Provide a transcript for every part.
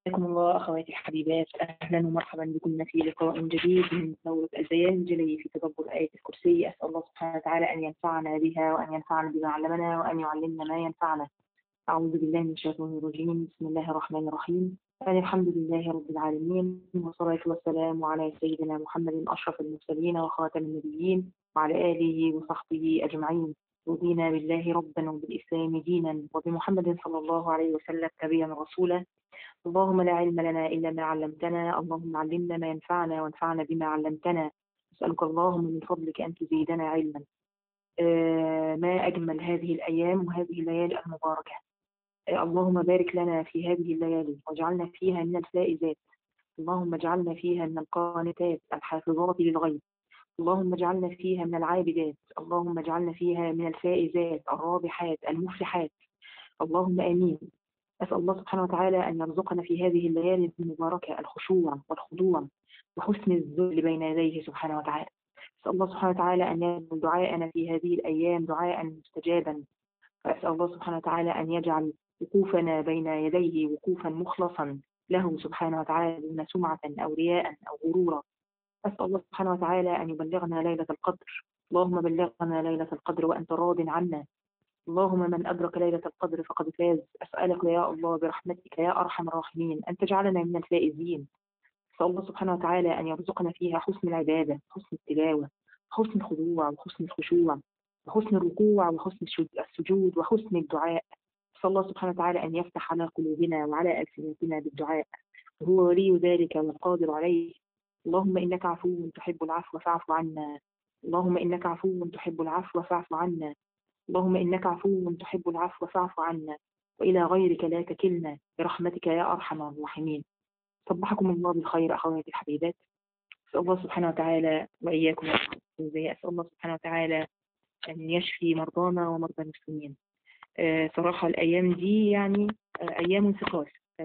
حياكم الله أخواتي الحبيبات أهلا ومرحبا بكم في لقاء جديد من دورة البيان الجلي في تدبر آية الكرسي أسأل الله سبحانه وتعالى أن ينفعنا بها وأن ينفعنا بما علمنا وأن يعلمنا ما ينفعنا أعوذ بالله من الشيطان الرجيم بسم الله الرحمن الرحيم أن الحمد لله رب العالمين والصلاة والسلام على سيدنا محمد أشرف المرسلين وخاتم النبيين وعلى آله وصحبه أجمعين رضينا بالله ربا وبالإسلام دينا وبمحمد صلى الله عليه وسلم نبيا رسولا اللهم لا علم لنا إلا ما علمتنا اللهم علمنا ما ينفعنا وانفعنا بما علمتنا أسألك اللهم من فضلك أن تزيدنا علما آه ما أجمل هذه الأيام وهذه الليالي المباركة آه اللهم بارك لنا في هذه الليالي واجعلنا فيها من الفائزات اللهم اجعلنا فيها من القانتات الحافظات للغيب اللهم اجعلنا فيها من العابدات اللهم اجعلنا فيها من الفائزات الرابحات المفلحات اللهم امين اسال الله سبحانه وتعالى ان يرزقنا في هذه الليالي المباركه الخشوع والخضوع وحسن الذل بين يديه سبحانه وتعالى اسال الله سبحانه وتعالى ان يجعل دعاءنا في هذه الايام دعاء مستجابا واسال الله سبحانه وتعالى ان يجعل وقوفنا بين يديه وقوفا مخلصا له سبحانه وتعالى دون سمعه او رياء او غرورا أسأل الله سبحانه وتعالى أن يبلغنا ليلة القدر اللهم بلغنا ليلة القدر وأنت راض عنا اللهم من أدرك ليلة القدر فقد فاز أسألك يا الله برحمتك يا أرحم الراحمين أن تجعلنا من الفائزين أسأل الله سبحانه وتعالى أن يرزقنا فيها حسن العبادة حسن التلاوة حسن الخضوع وحسن الخشوع وحسن الركوع وحسن السجود وحسن الدعاء أسأل الله سبحانه وتعالى أن يفتح على قلوبنا وعلى ألسنتنا بالدعاء وهو ولي ذلك والقادر عليه اللهم إنك عفو تحب العفو فاعف عنا اللهم إنك عفو تحب العفو فاعف عنا اللهم إنك عفو تحب العفو فاعف عنا وإلى غيرك لا تكلنا برحمتك يا أرحم الراحمين صبحكم الله بالخير أخواتي الحبيبات أسأل الله سبحانه وتعالى وإياكم أسأل الله سبحانه وتعالى أن يشفي مرضانا ومرضى المسلمين آه صراحة الأيام دي يعني آه أيام ثقال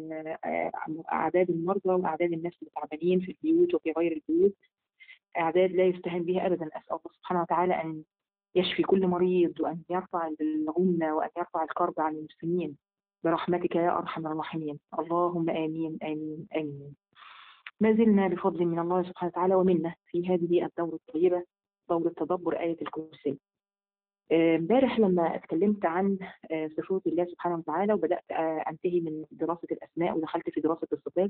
أعداد المرضى وأعداد الناس المتعبانين في البيوت وفي غير البيوت أعداد لا يستهان بها أبدا أسأل الله سبحانه وتعالى أن يشفي كل مريض وأن يرفع الغمة وأن يرفع الكرب عن المسلمين برحمتك يا أرحم الراحمين اللهم آمين آمين آمين ما زلنا بفضل من الله سبحانه وتعالى ومنه في هذه الدورة الطيبة دورة تدبر آية الكرسي امبارح لما اتكلمت عن صفات الله سبحانه وتعالى وبدات انتهي من دراسه الاسماء ودخلت في دراسه الصفات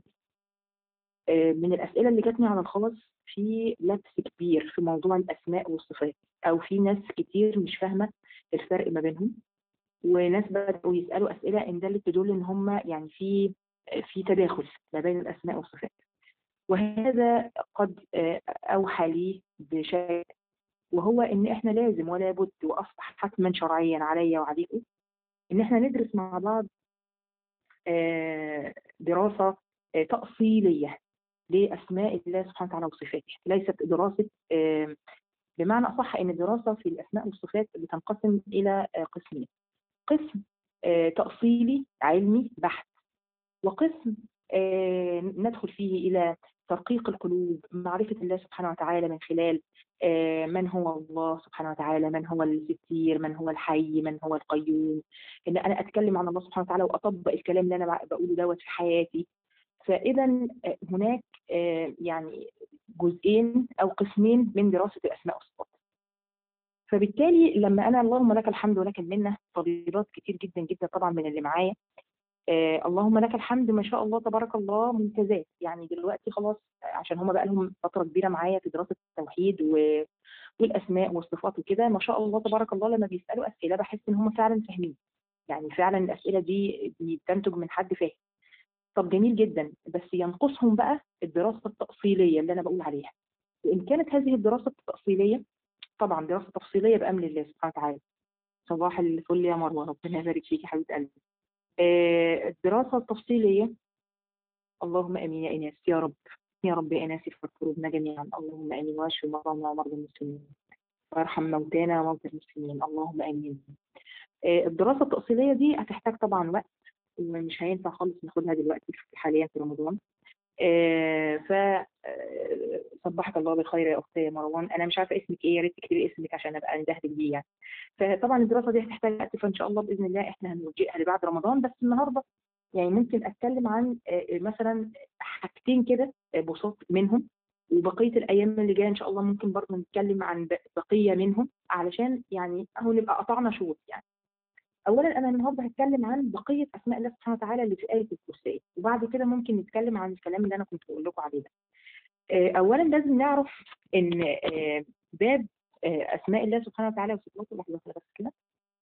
من الاسئله اللي جاتني على الخاص في لبس كبير في موضوع الاسماء والصفات او في ناس كتير مش فاهمه الفرق ما بينهم وناس بداوا يسالوا اسئله ان دلت تدل ان هم يعني في في تداخل ما بين الاسماء والصفات وهذا قد اوحى لي بشيء وهو ان احنا لازم ولا بد واصبح حتما شرعيا عليا وعليكم ان احنا ندرس مع بعض دراسه تاصيليه لاسماء الله سبحانه وتعالى وصفاته ليست دراسه بمعنى اصح ان الدراسه في الاسماء والصفات بتنقسم الى قسمين قسم تاصيلي علمي بحت وقسم ندخل فيه الى ترقيق القلوب معرفة الله سبحانه وتعالى من خلال من هو الله سبحانه وتعالى من هو الستير من هو الحي من هو القيوم ان انا اتكلم عن الله سبحانه وتعالى واطبق الكلام اللي انا بقوله دوت في حياتي فاذا هناك يعني جزئين او قسمين من دراسه الاسماء والصفات فبالتالي لما انا اللهم لك الحمد ولك المنه فضيلات كتير جدا جدا طبعا من اللي معايا آه اللهم لك الحمد ما شاء الله تبارك الله ممتازات يعني دلوقتي خلاص عشان هم بقى لهم فتره كبيره معايا في دراسه التوحيد و... والاسماء والصفات وكده ما شاء الله تبارك الله لما بيسالوا اسئله بحس ان هم فعلا فاهمين يعني فعلا الاسئله دي بتنتج من حد فاهم طب جميل جدا بس ينقصهم بقى الدراسه التاصيليه اللي انا بقول عليها وان كانت هذه الدراسه التاصيليه طبعا دراسه تفصيليه بامر الله سبحانه وتعالى صباح الفل يا مروه ربنا يبارك فيك يا حبيبه قلبي الدراسة التفصيلية اللهم امين يا ايناس يا رب يا رب يا ايناس اغفر قلوبنا جميعا اللهم امين واشف مرضانا ومرضى المسلمين وارحم موتانا وموتى المسلمين اللهم امين الدراسة التأصيلية دي هتحتاج طبعا وقت ومش هينفع خالص ناخدها دلوقتي حاليا في رمضان ف صبحك الله بالخير يا اختي مروان انا مش عارفه اسمك ايه يا ريت تكتبي اسمك عشان ابقى اندهلك بيه يعني فطبعا الدراسه دي هتحتاج وقت فان شاء الله باذن الله احنا هنوجهها لبعد رمضان بس النهارده يعني ممكن اتكلم عن آه، مثلا حاجتين كده آه، بساط منهم وبقيه الايام اللي جايه ان شاء الله ممكن برضه نتكلم عن ب- بقيه منهم علشان يعني اهو نبقى قطعنا شوط يعني اولا انا النهارده هتكلم عن بقيه اسماء الله سبحانه وتعالى اللي في ايه الكرسي وبعد كده ممكن نتكلم عن الكلام اللي انا كنت بقول لكم عليه ده آه، اولا لازم نعرف ان آه، باب آه، اسماء الله سبحانه وتعالى وصفاته لحظه واحدة بس كده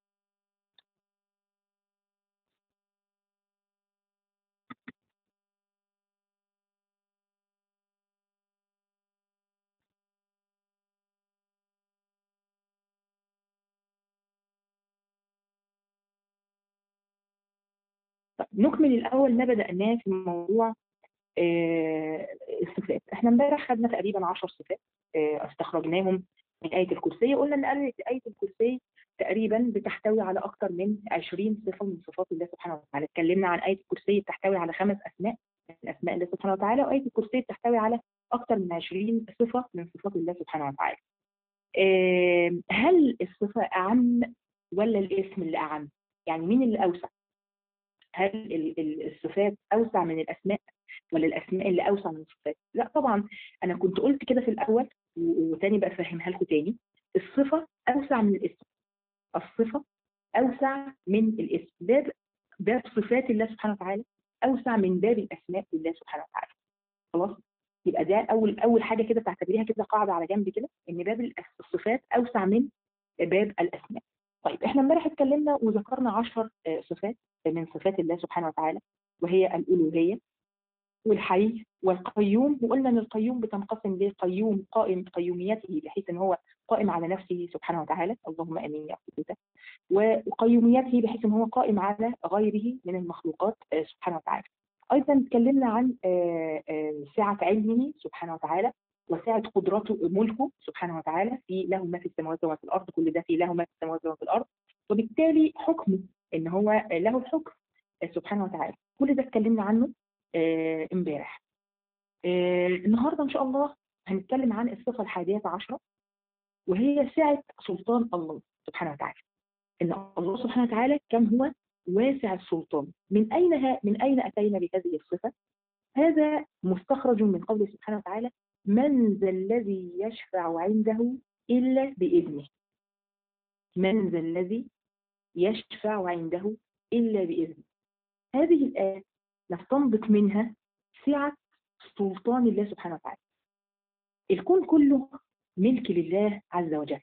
طيب نكمل الاول ما بداناه في موضوع آه، الصفات احنا امبارح خدنا تقريبا 10 صفات آه، استخرجناهم من آية الكرسي قلنا ان آية آية الكرسي تقريبا بتحتوي على اكثر من 20 صفة من صفات الله سبحانه وتعالى اتكلمنا عن آية الكرسي بتحتوي على خمس اسماء من اسماء الله سبحانه وتعالى وآية الكرسي بتحتوي على اكثر من 20 صفة من صفات الله سبحانه وتعالى آه، هل الصفة اعم ولا الاسم اللي اعم يعني مين اللي اوسع هل ال- ال- الصفات اوسع من الاسماء ولا الاسماء اللي اوسع من الصفات لا طبعا انا كنت قلت كده في الاول و- وتاني بقى افهمها لكم تاني الصفه اوسع من الاسم الصفه اوسع من الاسم باب باب صفات الله سبحانه وتعالى اوسع من باب الاسماء لله سبحانه وتعالى خلاص يبقى ده اول اول حاجه كده تعتبريها كده قاعده على جنب كده ان باب الأس- الصفات اوسع من باب الاسماء طيب احنا امبارح اتكلمنا وذكرنا 10 صفات من صفات الله سبحانه وتعالى وهي الالوهيه والحي والقيوم وقلنا ان القيوم بتنقسم لقيوم قائم قيوميته بحيث ان هو قائم على نفسه سبحانه وتعالى اللهم امين يا رب وقيوميته بحيث ان هو قائم على غيره من المخلوقات آه، سبحانه وتعالى ايضا اتكلمنا عن آه، آه، سعه علمه سبحانه وتعالى وسعه قدرته ملكه سبحانه وتعالى في له ما في السماوات وما في الارض كل ده في له ما في السماوات وما في الارض وبالتالي حكمه ان هو له الحكم آه، سبحانه وتعالى كل ده اتكلمنا عنه آه، امبارح آه، النهارده ان شاء الله هنتكلم عن الصفه الحادية عشرة وهي سعه سلطان الله سبحانه وتعالى ان الله سبحانه وتعالى كم هو واسع السلطان من اين ها من اين اتينا بهذه الصفه هذا مستخرج من قوله سبحانه وتعالى من ذا الذي يشفع عنده الا باذنه من ذا الذي يشفع عنده الا باذنه هذه الايه نستنبط منها سعه سلطان الله سبحانه وتعالى الكون كله ملك لله عز وجل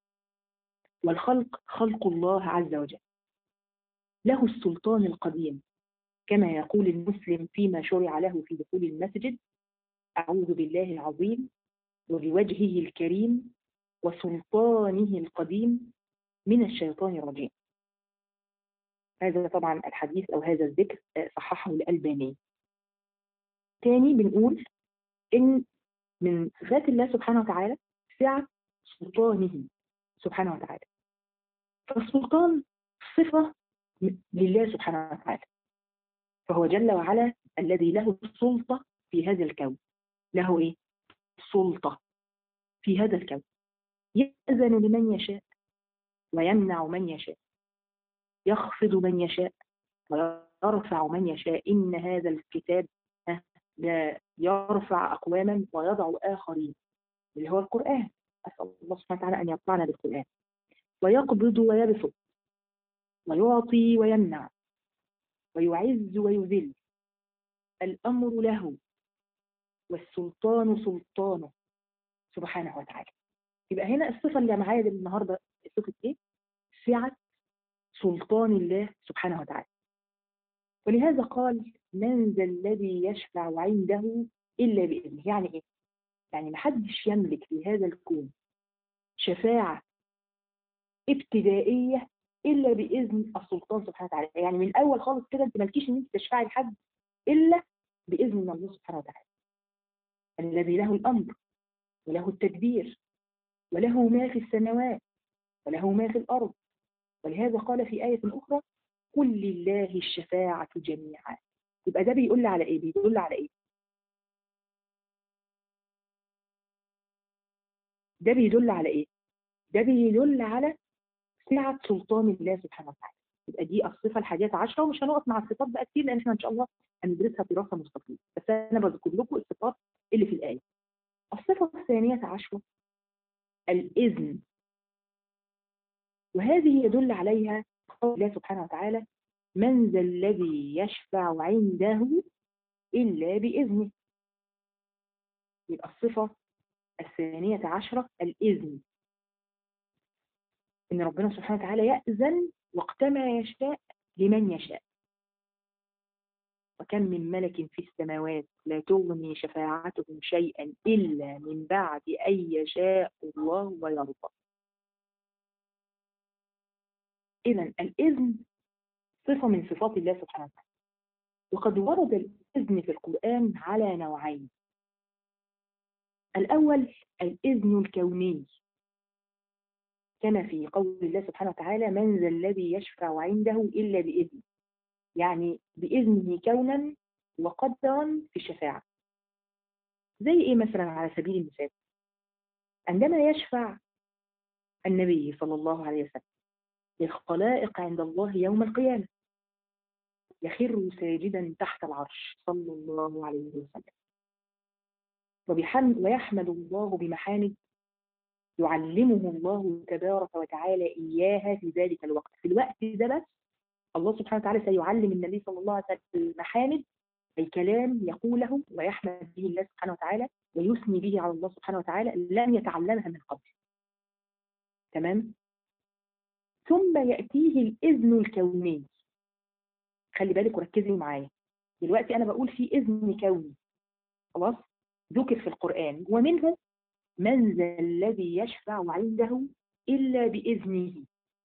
والخلق خلق الله عز وجل له السلطان القديم كما يقول المسلم فيما شرع له في دخول المسجد أعوذ بالله العظيم وبوجهه الكريم وسلطانه القديم من الشيطان الرجيم هذا طبعا الحديث أو هذا الذكر آه، صححه الألباني تاني بنقول إن من صفات الله سبحانه وتعالى سعة سلطانه سبحانه وتعالى فالسلطان صفة لله سبحانه وتعالى فهو جل وعلا الذي له السلطة في هذا الكون له إيه؟ سلطة في هذا الكون يأذن لمن يشاء ويمنع من يشاء يخفض من يشاء ويرفع من يشاء إن هذا الكتاب ها، لا يرفع أقواما ويضع آخرين اللي هو القرآن أسأل الله سبحانه وتعالى أن يرفعنا بالقرآن ويقبض ويبسط ويعطي ويمنع ويعز ويذل الأمر له والسلطان سلطانه سبحانه وتعالى يبقى هنا الصفة اللي معايا دي النهاردة صفة إيه؟ سعة سلطان الله سبحانه وتعالى ولهذا قال من ذا الذي يشفع عنده إلا بإذنه يعني إيه؟ يعني محدش يملك في هذا الكون شفاعة ابتدائية إلا بإذن السلطان سبحانه وتعالى يعني من الأول خالص كده أنت مالكيش إن أنت تشفعي لحد إلا بإذن من الله سبحانه وتعالى الذي له الأمر وله التدبير وله ما في السماوات وله ما في الأرض ولهذا قال في آية أخرى قل لله الشفاعة جميعا يبقى ده بيقول على إيه؟ بيدل على إيه؟ ده بيدل على إيه؟ ده بيدل على سعة سلطان الله سبحانه وتعالى يبقى دي الصفة الحادية عشرة ومش هنقف مع الصفات بقى كتير لأن احنا إن شاء الله هندرسها دراسة مستقلة بس أنا بذكر لكم الصفات اللي في الآية الصفة الثانية عشرة الإذن وهذه يدل عليها قول الله سبحانه وتعالى من ذا الذي يشفع عنده إلا بإذنه يبقى الصفة الثانية عشرة الإذن إن ربنا سبحانه وتعالى يأذن وقتما يشاء لمن يشاء وكم من ملك في السماوات لا تغني شفاعتهم شيئا إلا من بعد أن يشاء الله ويرضى إذا الإذن صفة من صفات الله سبحانه وتعالى وقد ورد الإذن في القرآن على نوعين الأول الإذن الكوني كما في قول الله سبحانه وتعالى من ذا الذي يشفع عنده إلا بإذنه يعني بإذنه كونا وقدرا في الشفاعة زي إيه مثلا على سبيل المثال عندما يشفع النبي صلى الله عليه وسلم للخلائق عند الله يوم القيامة يخر ساجدا تحت العرش صلى الله عليه وسلم وبحمد ويحمد الله بمحامد يعلمه الله تبارك وتعالى إياها في ذلك الوقت في الوقت ده بس الله سبحانه وتعالى سيعلم النبي صلى الله عليه وسلم المحامد أي كلام يقوله ويحمد به الله سبحانه وتعالى ويثني به على الله سبحانه وتعالى لم يتعلمها من قبل تمام ثم يأتيه الإذن الكوني خلي بالك وركزي معايا دلوقتي أنا بقول في إذن كوني خلاص ذكر في القرآن ومنه من ذا الذي يشفع عنده إلا بإذنه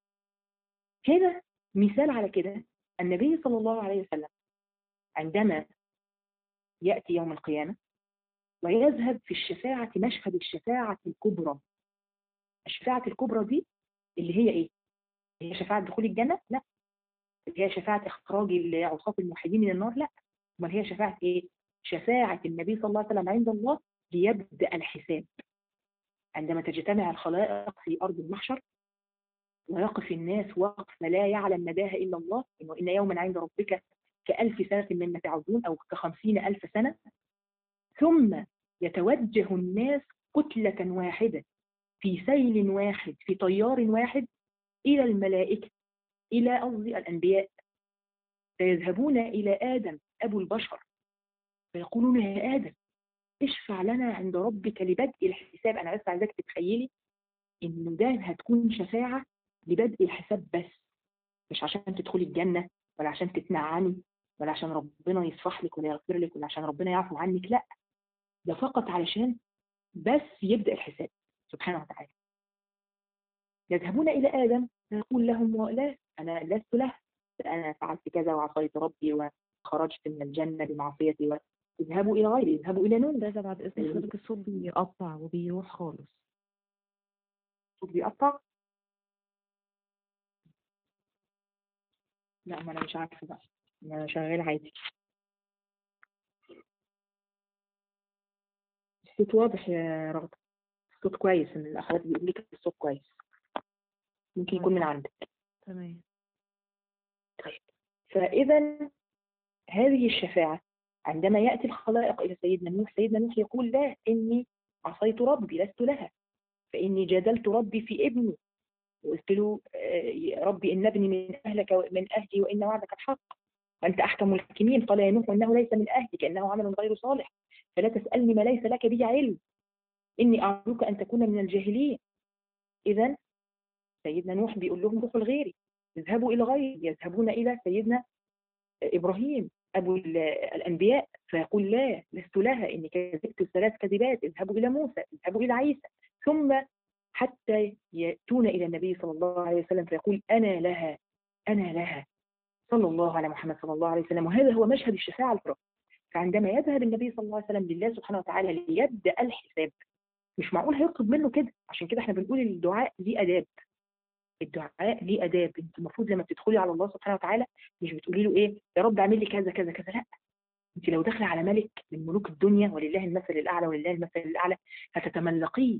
هنا مثال على كده النبي صلى الله عليه وسلم عندما يأتي يوم القيامة ويذهب في الشفاعة مشهد الشفاعة الكبرى الشفاعة الكبرى دي اللي هي ايه؟ هي شفاعة دخول الجنة؟ لا اللي هي شفاعة إخراج العصاة الموحدين من النار؟ لا امال هي شفاعة ايه؟ شفاعة النبي صلى الله عليه وسلم عند الله ليبدأ الحساب عندما تجتمع الخلائق في أرض المحشر ويقف الناس وقف لا يعلم مداها إلا الله إنه إن يوما عند ربك كألف سنة مما تعدون أو كخمسين ألف سنة ثم يتوجه الناس كتلة واحدة في سيل واحد في طيار واحد إلى الملائكة إلى قصدي الأنبياء فيذهبون إلى آدم أبو البشر فيقولون يا آدم اشفع لنا عند ربك لبدء الحساب أنا بس عايزاك تتخيلي إن ده هتكون شفاعة لبدء الحساب بس مش عشان تدخلي الجنة ولا عشان تتنعمي ولا عشان ربنا يصفح لك ولا يغفر لك ولا عشان ربنا يعفو عنك لا ده فقط علشان بس يبدأ الحساب سبحانه وتعالى يذهبون إلى آدم فيقول لهم لا أنا لست له أنا فعلت كذا وعصيت ربي وخرجت من الجنة بمعصيتي اذهبوا إلى غيري اذهبوا إلى نون ده بعد إذن حضرتك الصوت بيقطع وبيروح خالص الصوت بيقطع لا ما أنا مش عارفة بقى أنا شغال عادي الصوت واضح يا رغدة الصوت كويس إن الأخوات بيقول لك الصوت كويس ممكن يكون من عندك تمام طيب فإذا هذه الشفاعة عندما يأتي الخلائق إلى سيدنا نوح سيدنا نوح يقول لا إني عصيت ربي لست لها فإني جادلت ربي في ابني وقلت له يا ربي إن ابني من أهلك ومن أهلي وإن وعدك الحق وأنت أحكم الحاكمين قال يا نوح إنه ليس من أهلك إنه عمل غير صالح فلا تسألني ما ليس لك به علم إني أعظك أن تكون من الجاهلين إذا سيدنا نوح بيقول لهم روحوا لغيري اذهبوا إلى غيري يذهبون إلى سيدنا إبراهيم أبو الأنبياء فيقول لا لست لها إني كذبت ثلاث كذبات اذهبوا إلى موسى اذهبوا إلى عيسى ثم حتى يأتون إلى النبي صلى الله عليه وسلم فيقول أنا لها أنا لها صلى الله على محمد صلى الله عليه وسلم وهذا هو مشهد الشفاعة الكبرى فعندما يذهب النبي صلى الله عليه وسلم لله سبحانه وتعالى ليبدأ الحساب مش معقول هيطلب منه كده عشان كده احنا بنقول الدعاء ليه آداب الدعاء ليه آداب انت المفروض لما بتدخلي على الله سبحانه وتعالى مش بتقولي له ايه يا رب اعمل لي كذا كذا كذا لا انت لو داخله على ملك من ملوك الدنيا ولله المثل الاعلى ولله المثل الاعلى هتتملقيه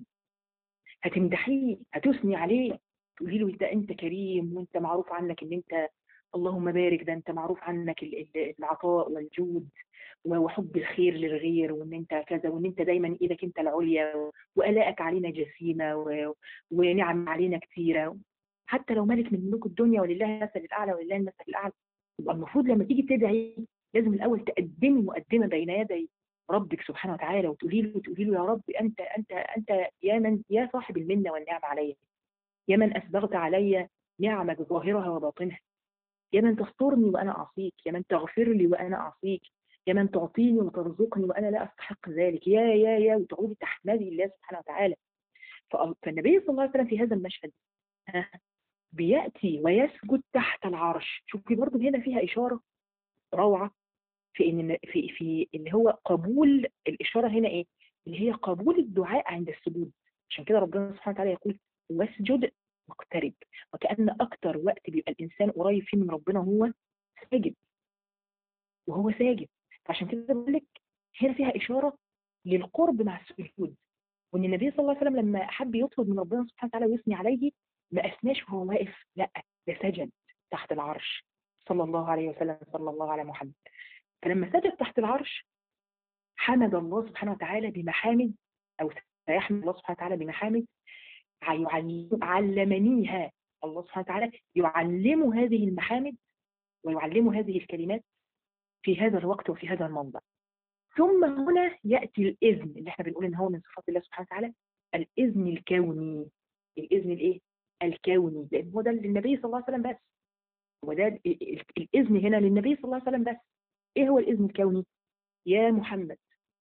هتمدحيه هتثني عليه تقولي له ده انت كريم وانت معروف عنك ان انت اللهم بارك ده انت معروف عنك ال- ال- العطاء والجود وحب الخير للغير وان انت كذا وان انت دايما ايدك انت العليا والائك علينا جسيمه و- ونعم علينا كثيره حتى لو ملك من ملوك الدنيا ولله المثل الاعلى ولله المثل الاعلى يبقى المفروض لما تيجي تدعي لازم الاول تقدمي مقدمه بين يدي ربك سبحانه وتعالى وتقولي له تقولي له يا رب انت انت انت يا من يا صاحب المنه والنعم علي يا من اسبغت علي نعمك ظاهرها وباطنها يا من تسترني وانا اعصيك يا من تغفر لي وانا اعصيك يا من تعطيني وترزقني وانا لا استحق ذلك يا يا يا وتعودي تحمدي الله سبحانه وتعالى فال- فالنبي صلى الله عليه وسلم في هذا المشهد ها، بياتي ويسجد تحت العرش شوفي برضو هنا فيها اشاره روعه في ان في في اللي هو قبول الاشاره هنا ايه؟ اللي هي قبول الدعاء عند السجود عشان كده ربنا سبحانه وتعالى يقول واسجد واقترب وكأن أكتر وقت بيبقى الإنسان قريب فيه من ربنا هو ساجد وهو ساجد فعشان كده بقول لك هنا فيها إشارة للقرب مع السجود وإن النبي صلى الله عليه وسلم لما حب يطلب من ربنا سبحانه وتعالى ويثني عليه ما أثناش وهو واقف لا ده سجد تحت العرش صلى الله عليه وسلم صلى الله على محمد فلما سجد تحت العرش حمد الله سبحانه وتعالى بمحامد أو سيحمد الله سبحانه وتعالى بمحامد يعلم- علمنيها الله سبحانه وتعالى يعلم هذه المحامد ويعلم هذه الكلمات في هذا الوقت وفي هذا الموضع ثم هنا يأتي الإذن اللي احنا بنقول إن هو من صفات الله سبحانه وتعالى الإذن الكوني الإذن الإيه؟ الكوني لأن هو ده للنبي صلى الله عليه وسلم بس هو ده ال- ال- الإذن هنا للنبي صلى الله عليه وسلم بس إيه هو الإذن الكوني؟ يا محمد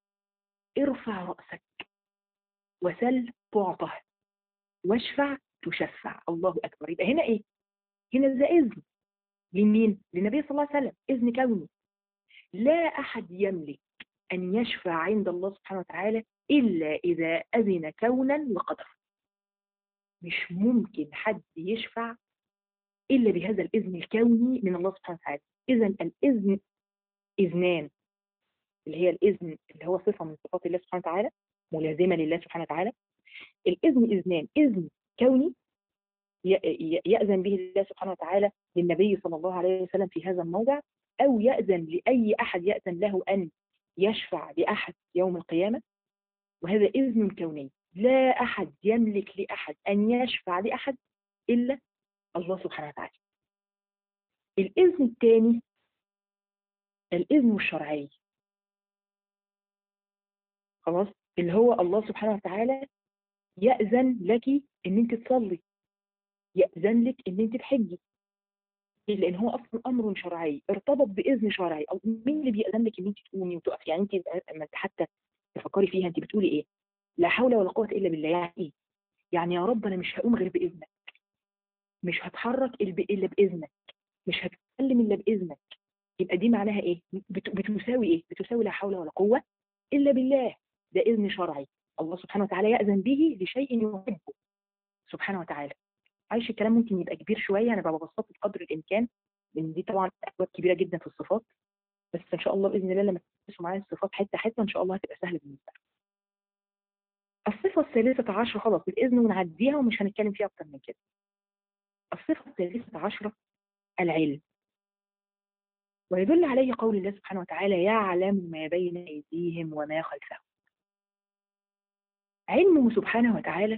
ارفع رأسك وسل تعطه واشفع تشفع الله أكبر يبقى هنا إيه؟ هنا ده إذن لمين؟ للنبي صلى الله عليه وسلم إذن كوني لا أحد يملك أن يشفع عند الله سبحانه وتعالى إلا إذا أذن كونا وقدرا مش ممكن حد يشفع إلا بهذا الإذن الكوني من الله سبحانه وتعالى إذا الإذن إذنان اللي هي الإذن اللي هو صفة من صفات الله سبحانه وتعالى ملازمة لله سبحانه وتعالى الإذن إذنان إذن كوني ي- ي- يأذن به الله سبحانه وتعالى للنبي صلى الله عليه وسلم في هذا الموضع أو يأذن لأي أحد يأذن له أن يشفع لأحد يوم القيامة وهذا إذن كوني لا أحد يملك لأحد أن يشفع لأحد إلا الله سبحانه وتعالى الإذن الثاني الإذن الشرعي خلاص اللي هو الله سبحانه وتعالى يأذن لك إن أنت تصلي يأذن لك إن أنت تحجي ليه؟ لأن هو أصلا أمر شرعي ارتبط بإذن شرعي أو مين اللي بيأذن لك إن أنت تقومي وتقفي يعني أنت لما أنت حتى تفكري فيها أنت بتقولي إيه؟ لا حول ولا قوة إلا بالله يعني إيه؟ يعني يا رب أنا مش هقوم غير بإذنك مش هتحرك إلا إلا بإذنك مش هتكلم إلا بإذنك يبقى دي معناها إيه؟ بت- بتساوي إيه؟ بتساوي لا حول ولا قوة إلا بالله ده إذن شرعي الله سبحانه وتعالى يأذن به لشيء يحبه سبحانه وتعالى معلش الكلام ممكن يبقى كبير شوية أنا ببسطه بقدر الإمكان لأن دي طبعا أبواب كبيرة جدا في الصفات بس إن شاء الله بإذن الله لما تدرسوا معايا الصفات حتة حتة إن شاء الله هتبقى سهلة بالنسبة لكم. الصفة الثالثة عشرة خلاص بالإذن ونعديها ومش هنتكلم فيها أكتر من كده. الصفة الثالثة عشرة العلم ويدل عليه قول الله سبحانه وتعالى يعلم ما بين أيديهم وما خلفهم علمه سبحانه وتعالى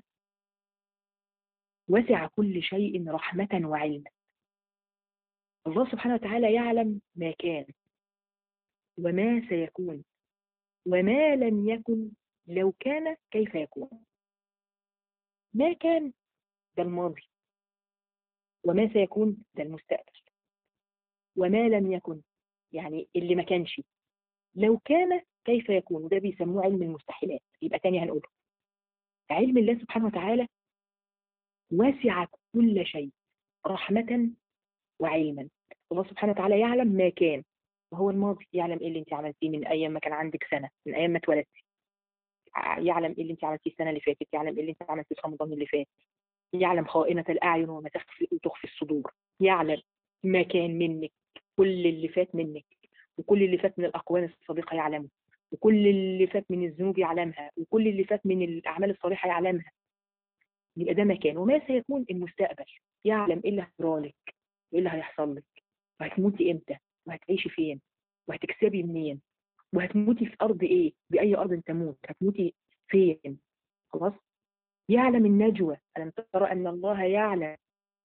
وسع كل شيء رحمة وعلما الله سبحانه وتعالى يعلم ما كان وما سيكون وما لم يكن لو كان كيف يكون ما كان ده الماضي وما سيكون ده المستقبل وما لم يكن يعني اللي ما كانش لو كان كيف يكون وده بيسموه علم المستحيلات يبقى تاني هنقوله علم الله سبحانه وتعالى وسع كل شيء رحمة وعلما الله سبحانه وتعالى يعلم ما كان وهو الماضي يعلم ايه اللي انت عملتيه من ايام ما كان عندك سنة من ايام ما اتولدتي يعلم ايه اللي انت عملتيه السنة اللي فاتت يعلم ايه اللي انت عملتيه في رمضان اللي فات يعلم خائنة الأعين وما تخفي تخفي الصدور يعلم ما كان منك كل اللي فات منك وكل اللي فات من الأقوال الصديقة يعلمه وكل اللي فات من الذنوب يعلمها وكل اللي فات من الأعمال الصالحة يعلمها يبقى ده مكان وما سيكون المستقبل يعلم ايه اللي هيجرالك وايه اللي هيحصل لك وهتموتي امتى وهتعيشي فين وهتكسبي منين وهتموتي في ارض ايه باي ارض تموت هتموتي فين خلاص يعلم النجوى ألم ترى أن الله يعلم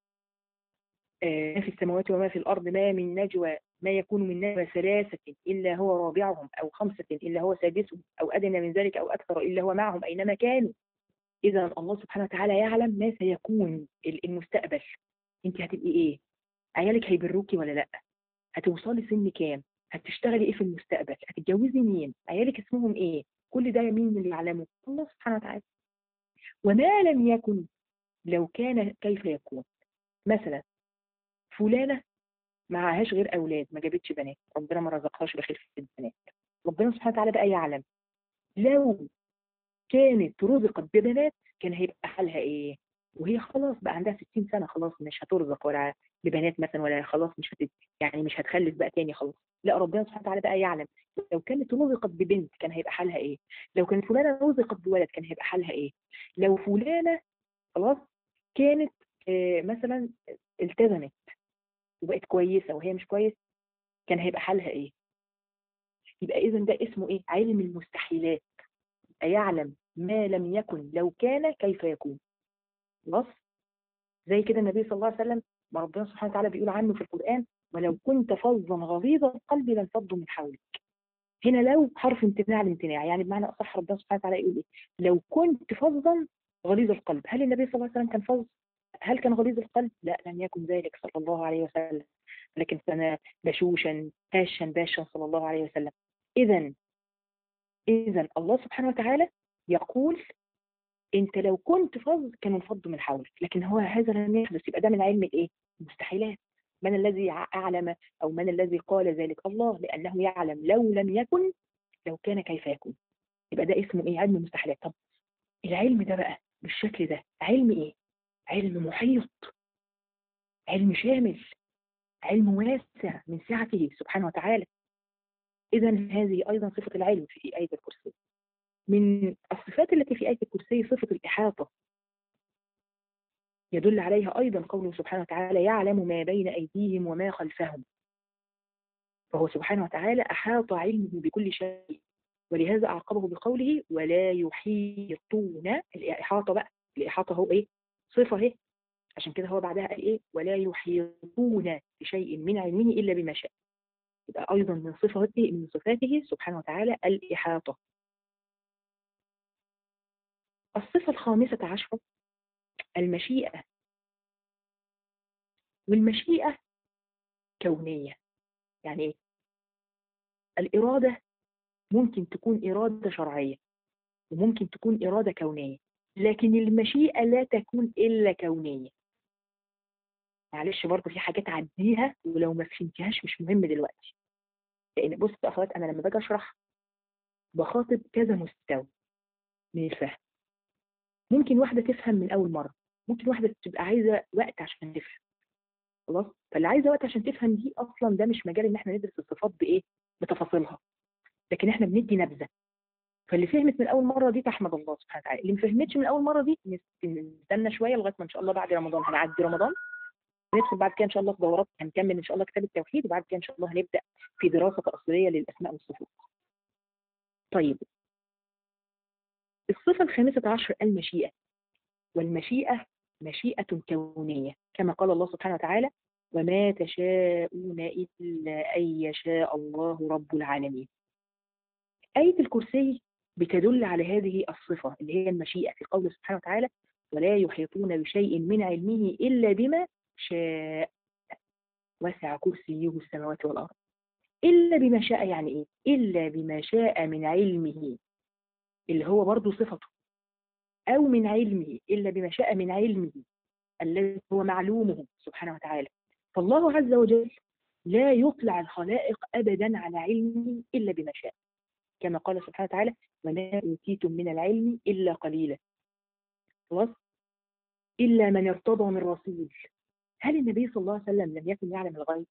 آه، ما في السماوات وما في الأرض ما من نجوى ما يكون من نجوى ثلاثة إلا هو رابعهم أو خمسة إلا هو سادسهم أو أدنى من ذلك أو أكثر إلا هو معهم أينما كانوا إذا الله سبحانه وتعالى يعلم ما سيكون ال- المستقبل أنت هتبقي إيه عيالك هيبروكي ولا لأ هتوصلي سن كام هتشتغلي إيه في المستقبل هتتجوزي مين عيالك اسمهم إيه كل ده مين اللي يعلمه الله سبحانه وتعالى وما لم يكن لو كان كيف يكون مثلا فلانة معهاش غير أولاد ما جابتش بنات ربنا ما رزقهاش بخير في البنات ربنا سبحانه وتعالى بقى يعلم لو كانت رزقت ببنات كان هيبقى حالها ايه وهي خلاص بقى عندها 60 سنة خلاص مش هترزق ولا ببنات مثلا ولا خلاص مش هت... يعني مش هتخلف بقى تاني خلاص لا ربنا سبحانه وتعالى بقى يعلم لو كانت رزقت ببنت كان هيبقى حالها ايه لو كانت فلانة رزقت بولد كان هيبقى حالها ايه لو فلانة خلاص كانت آه، مثلا التزمت وبقت كويسة وهي مش كويس كان هيبقى حالها ايه يبقى اذا ده اسمه ايه علم المستحيلات يعلم ما لم يكن لو كان كيف يكون خلاص زي كده النبي صلى الله عليه وسلم ما ربنا سبحانه وتعالى بيقول عنه في القرآن ولو كنت فظا غليظ القلب لانفضوا من حولك هنا لو حرف امتناع الامتناع يعني بمعنى اصح ربنا سبحانه وتعالى يقول ايه لو كنت فظا غليظ القلب هل النبي صلى الله عليه وسلم كان فظ هل كان غليظ القلب لا لم يكن ذلك صلى الله عليه وسلم لكن كان بشوشا هاشا باشا صلى الله عليه وسلم اذا اذا الله سبحانه وتعالى يقول انت لو كنت فظ كانوا انفضوا من حولك لكن هو هذا لم يحدث يبقى ده من علم الايه المستحيلات من الذي اعلم او من الذي قال ذلك الله لانه يعلم لو لم يكن لو كان كيف يكون يبقى ده اسمه ايه علم المستحيلات طب العلم ده بقى بالشكل ده علم ايه علم محيط علم شامل علم واسع من سعته سبحانه وتعالى اذا هذه ايضا صفه العلم في ايه الكرسي من الصفات التي في آية الكرسي صفة الإحاطة يدل عليها أيضا قوله سبحانه وتعالى يعلم ما بين أيديهم وما خلفهم فهو سبحانه وتعالى أحاط علمه بكل شيء ولهذا أعقبه بقوله ولا يحيطون الإحاطة بقى الإحاطة هو إيه صفة إيه عشان كده هو بعدها قال إيه ولا يحيطون بشيء من علمه إلا بما شاء يبقى أيضا من صفاته من صفاته سبحانه وتعالى الإحاطة الصفة الخامسة عشرة المشيئة والمشيئة كونية يعني ايه؟ الإرادة ممكن تكون إرادة شرعية وممكن تكون إرادة كونية لكن المشيئة لا تكون إلا كونية معلش برضه في حاجات عديها ولو ما فهمتيهاش مش مهم دلوقتي لأن بص يا أخوات أنا لما باجي أشرح بخاطب كذا مستوى من الفهم ممكن واحدة تفهم من أول مرة ممكن واحدة تبقى عايزة وقت عشان تفهم خلاص فاللي عايزة وقت عشان تفهم دي أصلا ده مش مجال إن احنا ندرس الصفات بإيه بتفاصيلها لكن احنا بندي نبذة فاللي فهمت من أول مرة دي تحمد الله سبحانه وتعالى اللي ما فهمتش من أول مرة دي نستنى شوية لغاية ما إن شاء الله بعد رمضان هنعدي رمضان ندخل بعد كده إن شاء الله في دورات هنكمل إن شاء الله كتاب التوحيد وبعد كده إن شاء الله هنبدأ في دراسة تأصيلية للأسماء والصفات طيب الصفة الخامسة عشر المشيئة والمشيئة مشيئة كونية كما قال الله سبحانه وتعالى وما تشاءون إلا أن يشاء الله رب العالمين آية الكرسي بتدل على هذه الصفة اللي هي المشيئة في قوله سبحانه وتعالى ولا يحيطون بشيء من علمه إلا بما شاء وسع كرسيه السماوات والأرض إلا بما شاء يعني إيه؟ إلا بما شاء من علمه اللي هو برضه صفته أو من علمه إلا بما شاء من علمه الذي هو معلومه سبحانه وتعالى فالله عز وجل لا يطلع الخلائق أبدا على علمه إلا بما شاء كما قال سبحانه وتعالى وما أوتيتم من العلم إلا قليلا خلاص إلا من ارتضى من رسول هل النبي صلى الله عليه وسلم لم يكن يعلم الغيب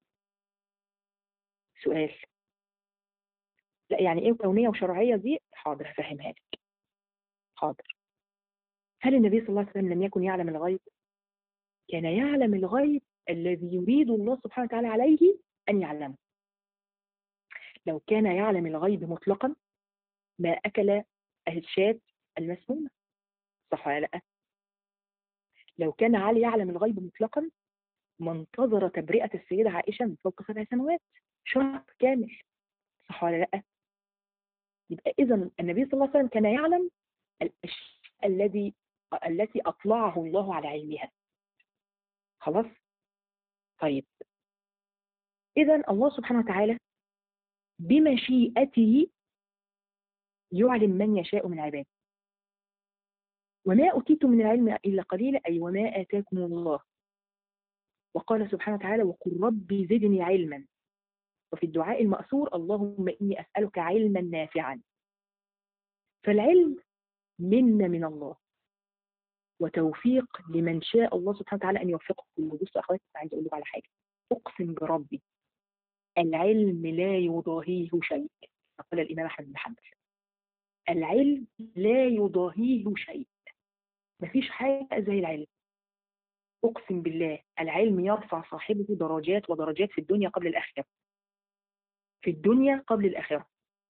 سؤال لا يعني ايه كونية وشرعية دي حاضر هفهمها لك حاضر هل النبي صلى الله عليه وسلم لم يكن يعلم الغيب كان يعلم الغيب الذي يريد الله سبحانه وتعالى عليه أن يعلمه لو كان يعلم الغيب مطلقا ما أكل الشاة المسمومة صح ولا لا لو كان علي يعلم الغيب مطلقا ما انتظر تبرئة السيدة عائشة من فوق سبع سنوات شهر كامل صح ولا لا يبقى إذا النبي صلى الله عليه وسلم كان يعلم الأشياء الذي التي أطلعه الله على علمها خلاص طيب إذا الله سبحانه وتعالى بمشيئته يعلم من يشاء من عباده وما أوتيتم من العلم إلا قليلا أي وما آتاكم الله وقال سبحانه وتعالى وقل رب زدني علما وفي الدعاء المأثور اللهم إني أسألك علما نافعا فالعلم منا من الله وتوفيق لمن شاء الله سبحانه وتعالى أن يوفقه بصوا أخواتي عايز أقول لكم على حاجة أقسم بربي العلم لا يضاهيه شيء قال الإمام أحمد بن حنبل العلم لا يضاهيه شيء مفيش حاجة زي العلم أقسم بالله العلم يرفع صاحبه درجات ودرجات في الدنيا قبل الآخرة في الدنيا قبل الآخرة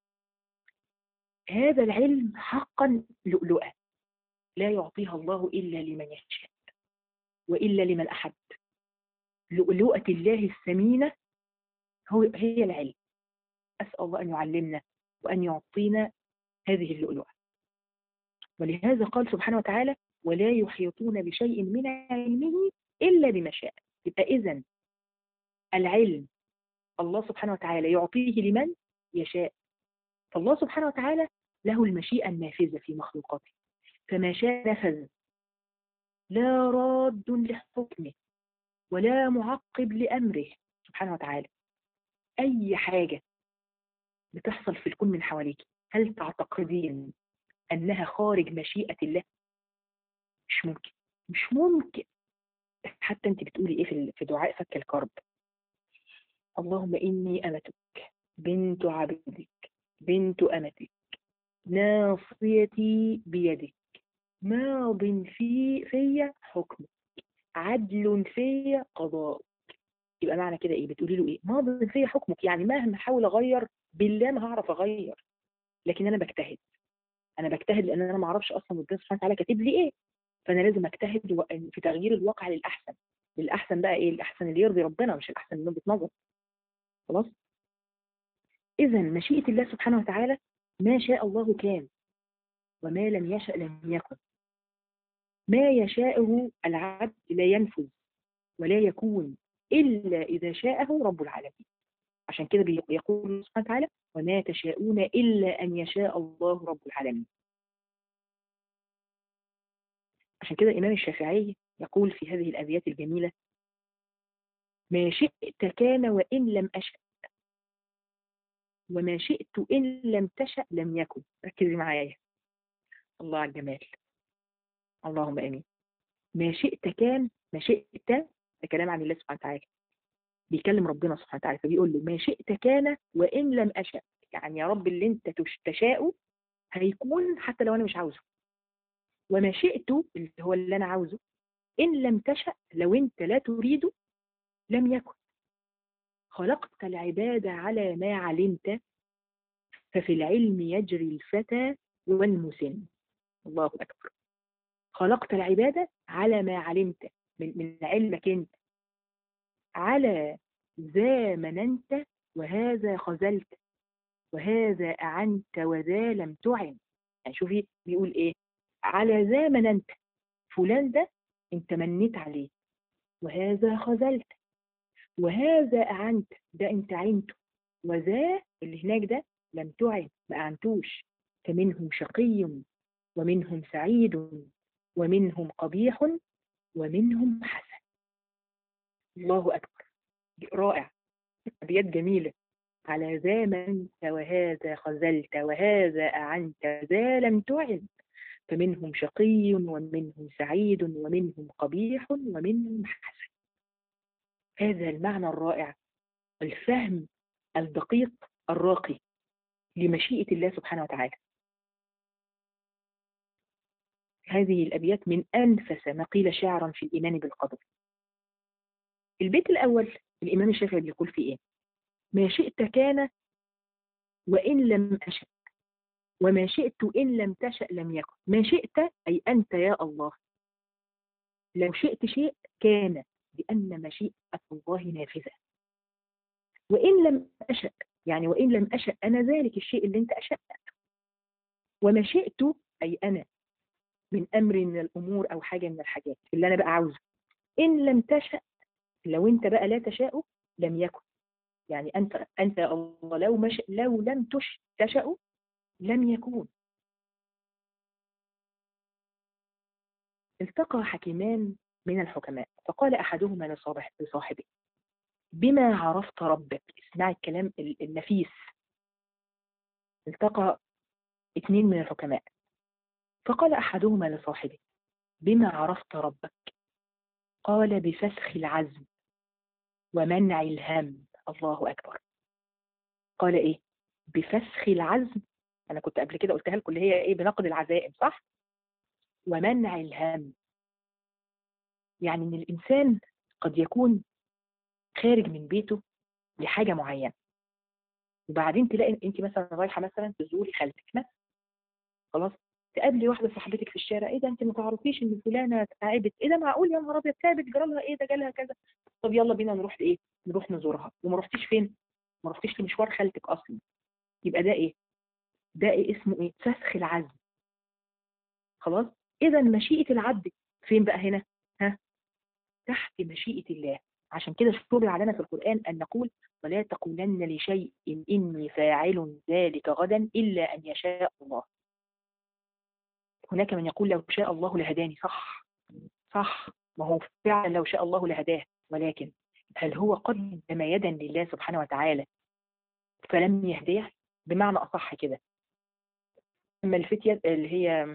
هذا العلم حقا لؤلؤة لا يعطيها الله إلا لمن يشاء وإلا لمن أحب لؤلؤة الله الثمينة هو هي العلم أسأل الله أن يعلمنا وأن يعطينا هذه اللؤلؤة ولهذا قال سبحانه وتعالى ولا يحيطون بشيء من علمه إلا بما شاء يبقى إذن العلم الله سبحانه وتعالى يعطيه لمن يشاء فالله سبحانه وتعالى له المشيئة النافذة في مخلوقاته فما شاء نفذ لا راد لحكمه ولا معقب لأمره سبحانه وتعالى أي حاجة بتحصل في الكون من حواليك هل تعتقدين أنها خارج مشيئة الله مش ممكن مش ممكن حتى انت بتقولي ايه في في دعاء فك الكرب اللهم اني امتك بنت عبدك بنت امتك ناصيتي بيدك ماض في في حكمك عدل في قضاء يبقى معنى كده ايه بتقولي له ايه ماض في حكمك يعني مهما احاول اغير بالله ما هعرف اغير لكن انا بجتهد انا بجتهد لان انا ما اعرفش اصلا ربنا سبحانه وتعالى كاتب لي ايه فانا لازم اجتهد في تغيير الواقع للاحسن للاحسن بقى ايه الاحسن اللي يرضي ربنا مش الاحسن من وجهه نظر خلاص اذا مشيئه الله سبحانه وتعالى ما شاء الله كان وما لم يشأ لم يكن ما يشاءه العبد لا ينفذ ولا يكون إلا إذا شاءه رب العالمين عشان كده يقول سبحانه وتعالى وما تشاءون إلا أن يشاء الله رب العالمين عشان كده الإمام الشافعي يقول في هذه الأبيات الجميلة ما شئت كان وإن لم أشأ وما شئت إن لم تشأ لم يكن ركزي معايا الله على الجمال اللهم امين ما شئت كان ما شئت ده كلام عن الله سبحانه وتعالى بيكلم ربنا سبحانه وتعالى فبيقول له ما شئت كان وان لم اشاء يعني يا رب اللي انت تشاءه هيكون حتى لو انا مش عاوزه وما شئت اللي هو اللي انا عاوزه ان لم تشأ لو انت لا تريده لم يكن خلقت العباد على ما علمت ففي العلم يجري الفتى والمسن الله أكبر خلقت العبادة على ما علمت من, من علمك انت على ذا مننت وهذا خذلت وهذا أعنت وذا لم تعن يعني شوفي بيقول ايه على ذا مننت فلان ده انت منيت عليه وهذا خذلت وهذا أعنت ده انت عنته وذا اللي هناك ده لم تعن ما أعنتوش فمنهم شقي ومنهم سعيد ومنهم قبيح ومنهم حسن الله أكبر رائع أبيات جميلة على ذا منت وهذا خذلت وهذا أعنت ذا لم تعن فمنهم شقي ومنهم سعيد ومنهم قبيح ومنهم حسن هذا المعنى الرائع الفهم الدقيق الراقي لمشيئة الله سبحانه وتعالى هذه الأبيات من أنفس ما قيل شعرا في الإيمان بالقدر البيت الأول الإمام الشافعي بيقول فيه إيه ما شئت كان وإن لم أشأ وما شئت إن لم تشأ لم يكن ما شئت أي أنت يا الله لو شئت شيء كان لأن مشيئة الله نافذة وإن لم أشأ يعني وإن لم أشأ أنا ذلك الشيء اللي أنت أشأت وما شئت أي أنا من أمر من الأمور أو حاجة من الحاجات اللي أنا بقى عاوزه إن لم تشأ لو أنت بقى لا تشاء لم يكن يعني أنت أنت يا الله لو مش لو لم تش تشأ لم يكون التقى حكيمان من الحكماء فقال أحدهما لصاحب- لصاحبه بما عرفت ربك اسمع الكلام ال- النفيس التقى اثنين من الحكماء فقال أحدهما لصاحبه بما عرفت ربك قال بفسخ العزم ومنع الهم الله أكبر قال إيه بفسخ العزم أنا كنت قبل كده قلتها لكم اللي هي إيه بنقد العزائم صح ومنع الهم يعني إن الإنسان قد يكون خارج من بيته لحاجة معينة وبعدين تلاقي انت مثلا رايحه مثلا تزوري خالتك مثلا خلاص تقابلي واحده صاحبتك في الشارع ايه ده انت ما تعرفيش ان فلانه تعبت ايه ده معقول يا نهار ابيض تعبت جرى لها ايه ده جالها كذا طب يلا بينا نروح ايه نروح نزورها وما رحتيش فين ما رحتيش لمشوار خالتك اصلا يبقى ده ايه ده إيه اسمه ايه فسخ العزم خلاص اذا مشيئه العبد فين بقى هنا ها تحت مشيئه الله عشان كده شرع علينا في القرآن أن نقول ولا تقولن لشيء إني فاعل ذلك غدا إلا أن يشاء الله هناك من يقول لو شاء الله لهداني صح صح ما هو فعلا لو شاء الله لهداه ولكن هل هو قدم يدا لله سبحانه وتعالى فلم يهديه بمعنى أصح كده أما الفتية اللي هي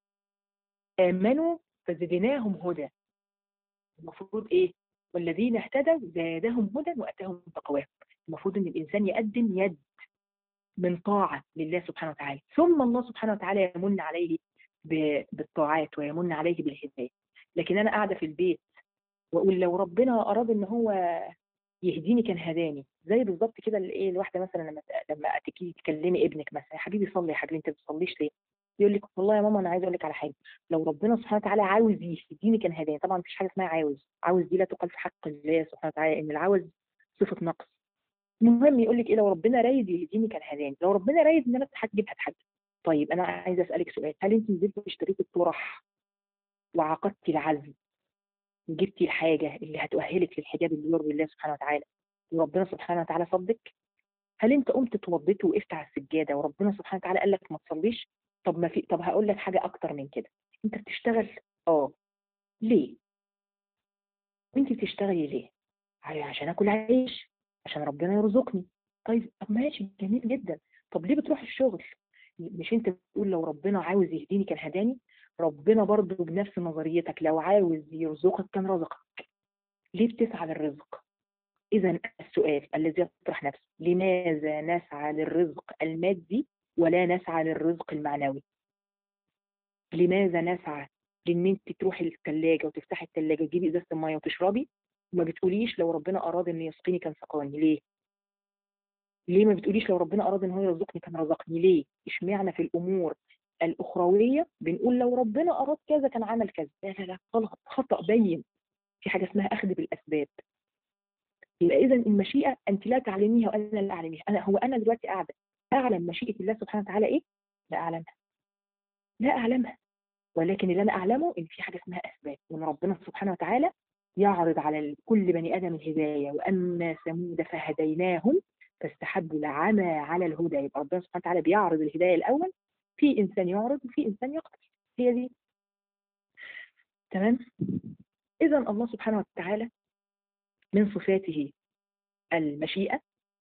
آمنوا فزدناهم هدى المفروض إيه والذين اهتدوا زادهم هدى واتاهم تقواهم المفروض ان الانسان يقدم يد من طاعه لله سبحانه وتعالى ثم الله سبحانه وتعالى يمن عليه بالطاعات ويمن عليه بالهدايه لكن انا قاعده في البيت واقول لو ربنا اراد ان هو يهديني كان هداني زي بالظبط كده الايه الواحده مثلا لما لما تيجي تكلمي ابنك مثلا يا حبيبي صلي يا حبيبي انت ما بتصليش ليه؟ يقول لك والله يا ماما انا عايز اقول لك على حاجه لو ربنا سبحانه وتعالى عاوز يهديني كان هداني طبعا مفيش حاجه اسمها عاوز عاوز دي لا تقال في حق الله سبحانه وتعالى ان العاوز صفه نقص المهم يقول لك ايه لو ربنا رايد يهديني كان هداني لو ربنا رايد ان انا اتحجب هتحجب طيب انا عايز اسالك سؤال هل انت نزلتي اشتريتي الطرح وعقدتي العزم وجبتي الحاجه اللي هتؤهلك للحجاب اللي يرضي الله سبحانه وتعالى وربنا سبحانه وتعالى صدك هل انت قمت اتوضيت وقفت على السجاده وربنا سبحانه وتعالى قال لك ما تصليش طب ما في طب هقول لك حاجه اكتر من كده انت بتشتغل اه ليه وانت بتشتغلي ليه عشان اكل عيش عشان ربنا يرزقني طيب طب ماشي جميل جدا طب ليه بتروح الشغل مش انت بتقول لو ربنا عاوز يهديني كان هداني ربنا برضه بنفس نظريتك لو عاوز يرزقك كان رزقك ليه بتسعى للرزق اذا السؤال الذي يطرح نفسه لماذا نسعى للرزق المادي ولا نسعى للرزق المعنوي لماذا نسعى لان انت تروحي الثلاجه وتفتحي الثلاجه وتجيبي ازازه الميه وتشربي وما بتقوليش لو ربنا اراد ان يسقيني كان سقاني ليه ليه ما بتقوليش لو ربنا اراد ان هو يرزقني كان رزقني ليه اشمعنى في الامور الاخرويه بنقول لو ربنا اراد كذا كان عمل كذا لا لا لا غلط خطا بين في حاجه اسمها اخذ بالاسباب يبقى اذا المشيئه انت لا تعلميها وانا لا اعلمها انا هو انا دلوقتي قاعده اعلم مشيئه الله سبحانه وتعالى ايه لا اعلمها لا اعلمها ولكن اللي انا اعلمه ان في حاجه اسمها اسباب وان ربنا سبحانه وتعالى يعرض على كل بني ادم الهدايه واما ثمود فهديناهم فاستحبوا العمى على الهدى يبقى ربنا سبحانه وتعالى بيعرض الهدايه الاول في انسان يعرض وفي انسان يقتل هي دي تمام اذا الله سبحانه وتعالى من صفاته المشيئه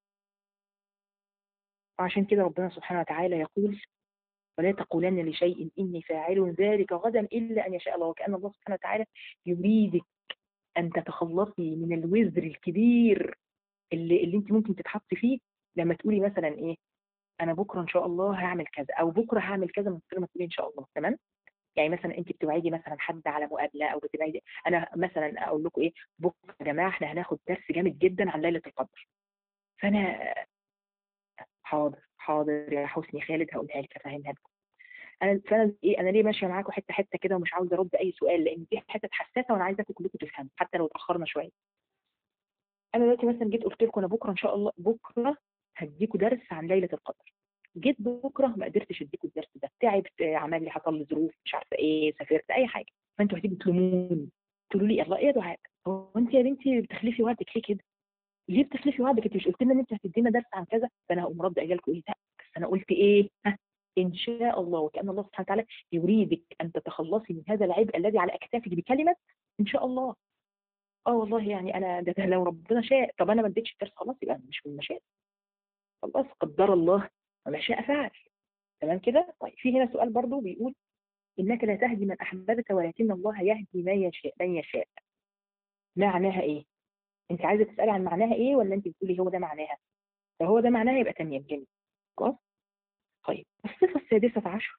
وعشان كده ربنا سبحانه وتعالى يقول ولا تقولن لشيء إني فاعل ذلك غدا إلا أن يشاء الله وكأن الله سبحانه وتعالى يريدك أن تتخلصي من الوزر الكبير اللي, اللي أنت ممكن تتحطي فيه لما تقولي مثلا إيه أنا بكرة إن شاء الله هعمل كذا أو بكرة هعمل كذا من غير ما تقولي إن شاء الله تمام يعني مثلا انت بتوعدي مثلا حد على مقابله او بتوعدي انا مثلا اقول لكم ايه بكره يا جماعه احنا هناخد درس جامد جدا عن ليله القدر فانا حاضر حاضر يا حسني خالد هقولها لك افهمها لكم انا فانا ايه انا ليه ماشيه معاكم حته حته كده ومش عاوزه ارد اي سؤال لان دي حته حساسه وانا عايزاكم كلكم تفهموا حتى لو اتاخرنا شويه انا دلوقتي مثلا جيت قلت لكم انا بكره ان شاء الله بكره هديكم درس عن ليله القدر جيت بكره ما قدرتش اديكم الدرس ده تعبت عمل لي حصل لي ظروف مش عارفه ايه سافرت اي حاجه فانتوا هتيجوا تلوموني تقولوا لي الله ايه يا دعاء هو انت يا بنتي بتخلفي وعدك ليه كده؟ ليه بتخلفي وعدك انت مش قلت لنا ان انت هتدينا درس عن كذا فانا هقوم رد قايله لكم ايه لا بس انا قلت ايه؟ ها ان شاء الله وكان الله سبحانه وتعالى يريدك ان تتخلصي من هذا العبء الذي على اكتافك بكلمه ان شاء الله اه والله يعني انا ده, ده لو ربنا شاء طب انا ما اديتش الدرس خلاص يبقى أنا مش من المشاء خلاص قدر الله وما شاء فعل تمام كده طيب في هنا سؤال برضو بيقول انك لا تهدي من احببت ولكن الله يهدي من يشاء من يشاء معناها ايه انت عايزه تسالي عن معناها ايه ولا انت بتقولي هو ده معناها لو هو ده معناها يبقى تمام جميل خلاص طيب الصفه السادسه عشر